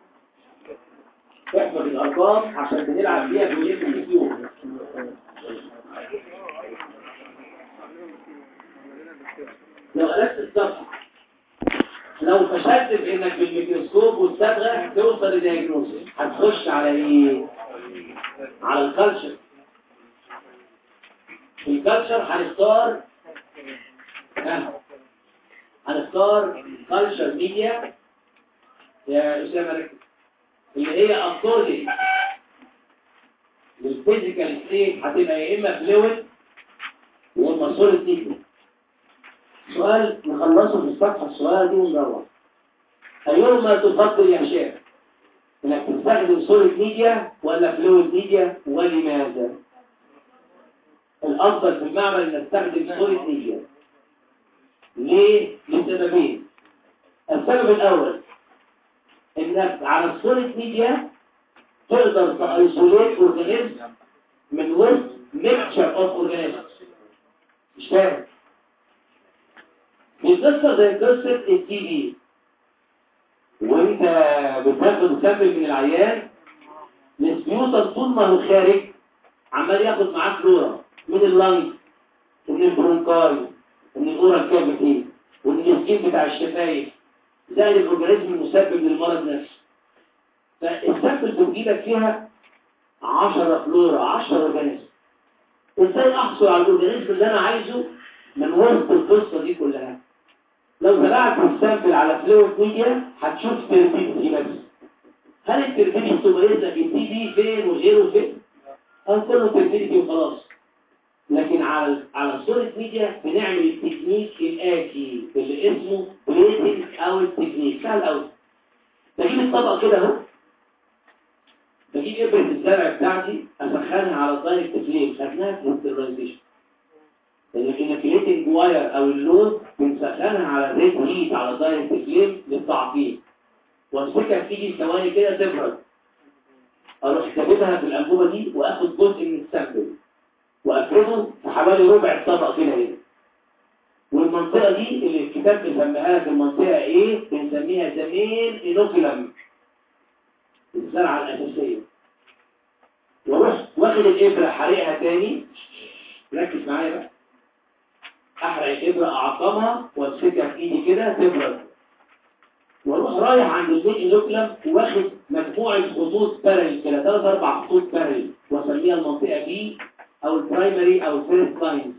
احفظ الارقام عشان بنلعب بيها في الليبروسي يوم لو قلبت الصفحه لو فشلت في انك بالميكروسكوب والصبغه توصل لدياجنوستس هتخش على ايه على الكالتشر في الكالتشر هنختار ها هنختار كالتشر ميديا يا اسامه ركز اللي هي اكوردنج للفيزيكال ستيت هتبقى يا اما فلويد يا اما سوليد ليكويد سؤال نخلصه في الصفحه الصغيره دي ونروح ايهما تفضل يا شيخ انك تستخدم سوليد ميديا ولا فلويد ميديا ولماذا الافضل في المعمل ان نستخدم سوليد ميديا ليه لسببين السبب الاول انك على السوليد ميديا تقدر تايسوليت اورجانيزم من وسط ميكشر اوف اورجانيزم مش فاهم في قصه زي قصه التي بي وانت بتاخد سامبل من العيان السبيوتر طول ما هو خارج عمال ياخد معاه فلورا من اللنج ومن البرونكاي ومن الاورال كافيتي ومن السكين بتاع الشفايف زائد الاورجانيزم المسبب للمرض نفسه فالسامبل بتجيبك فيها 10 فلورا 10 اورجانيزم ازاي احصل على الاورجانيزم اللي انا عايزه من وسط القصه دي كلها لو زرعت السامبل على فلويد ميديا هتشوف تربيتي بس هل التربيتي تميز لك التي بي فين وغيره فين او كله تربيتي وخلاص لكن على على السوليد ميديا بنعمل التكنيك الاتي اللي اسمه بليتنج او التكنيك سهل قوي بجيب الطبق كده اهو بجيب ابره الزرع بتاعتي اسخنها على الدايركت فليم خدناها في الاسترلايزيشن الانكليتنج واير او اللود بنسخنها على الريد هيت على دايركت فليم للتعقيم وامسكها في ايدي ثواني كده تبرد اروح كاتبها في الانبوبه دي واخد جزء من السامبل وافرده في حوالي ربع الطبق كده هنا والمنطقه دي اللي الكتاب بيسميها في المنطقه ايه بنسميها زمين انوكلم الزرعه الاساسيه واروح واخد الابره حريقها تاني ركز معايا بقى احرق الابره اعقمها وامسكها في ايدي كده تبرد واروح رايح عند البيت اللوكلم واخد مجموعه خطوط بارل كده ثلاث اربع خطوط بارل واسميها المنطقه دي او البرايمري او الفيرست لاينز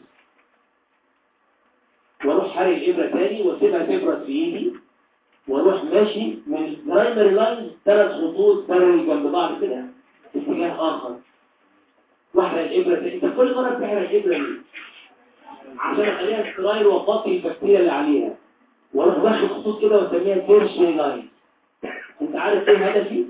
واروح حارق الابره تاني واسيبها تبرد في ايدي واروح ماشي من البرايمري لاينز ثلاث خطوط بارل جنب بعض كده في اتجاه اخر واحرق الابره تاني انت كل مره بتحرق الابره ليه عشان اخليها سترايل وابطي البكتيريا اللي عليها واروح واخد خطوط كده واسميها تيرشري لاين انت عارف ايه هدفي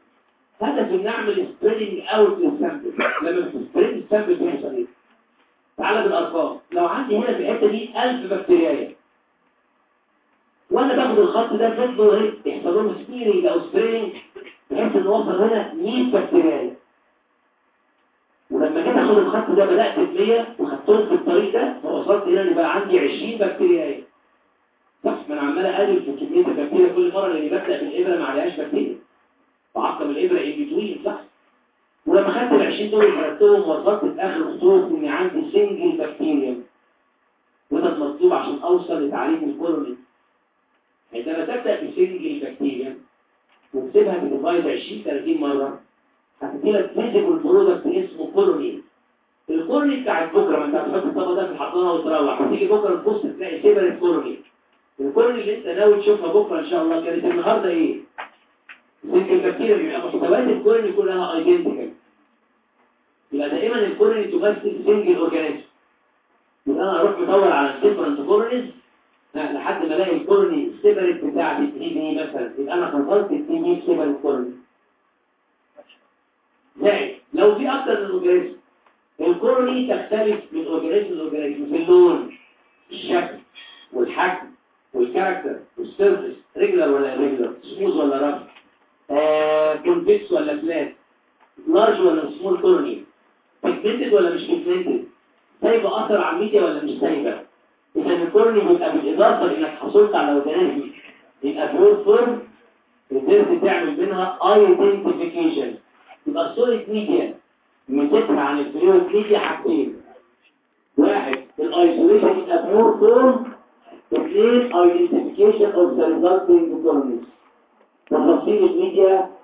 هدفي ان اعمل سبريدنج اوت للسامبل لما بتسبريد السامبل بيحصل ايه تعالى بالارقام لو عندي هنا في الحته دي 1000 بكتيريا وانا باخد الخط ده فضلوا ايه يحصل لهم سبيرنج او سبرينج بحيث ان وصل هنا 100 بكتيريا ولما جيت اخد الخط ده بدات ب 100 وخدتهم في الطريق ده فوصلت هنا ان بقى عندي 20 بكتيريا صح ما انا عمال اقلل في كميه البكتيريا كل مره لاني ببدا بالابره ما عليهاش بكتيريا بعقم الابره ان بتوين صح ولما خدت ال 20 دول خدتهم وصلت في اخر الخطوط اني عندي سنجل بكتيريا وده مطلوب عشان اوصل لتعريف الكولوني عندما تبدا بسنجل بكتيريا وتسيبها تديفايد 20 30 مره هتدي لك فيزيكال برودكت اسمه كولوني الكولوني بتاعت بكره ما انت هتحط الطبق ده في الحضانه وتروح هتيجي بكره تبص تلاقي سيبرت كولوني الكولوني اللي انت ناوي تشوفها بكره ان شاء الله كانت النهارده ايه؟ سنجل بكتيريا بيبقى محتويات الكولوني كلها ايدنتيكال يبقى دائما الكولوني تمثل سنجل اورجانيزم يبقى انا اروح مدور على الديفرنت كولونيز لحد ما الاقي الكولوني سيبرت بتاعت التي بي مثلا يبقى انا فصلت التي بي بسيبرت كولوني زائد لو في اكتر من اورجانيزم الكولوني تختلف من اورجانيزم لاورجانيزم في اللون الشكل والحجم والكاركتر والسيرفيس ريجولار ولا ريجولار سموز ولا رف آه كونفكس ولا فلات لارج ولا سمول كولوني بيجمنتد ولا مش بيجمنتد سايبه اثر على الميديا ولا مش سايبه اذا الكورني بيبقى بالاضافه لانك حصلت على وزنات يبقى بيور فورم قدرت تعمل منها ايدنتيفيكيشن يبقى السوليد ميديا ميزتها عن الفلويد ميديا حاجتين واحد الايزوليشن يبقى بيور فورم اثنين ايدنتيفيكيشن اوف ذا ريزلتنج كورنيز تفاصيل الميديا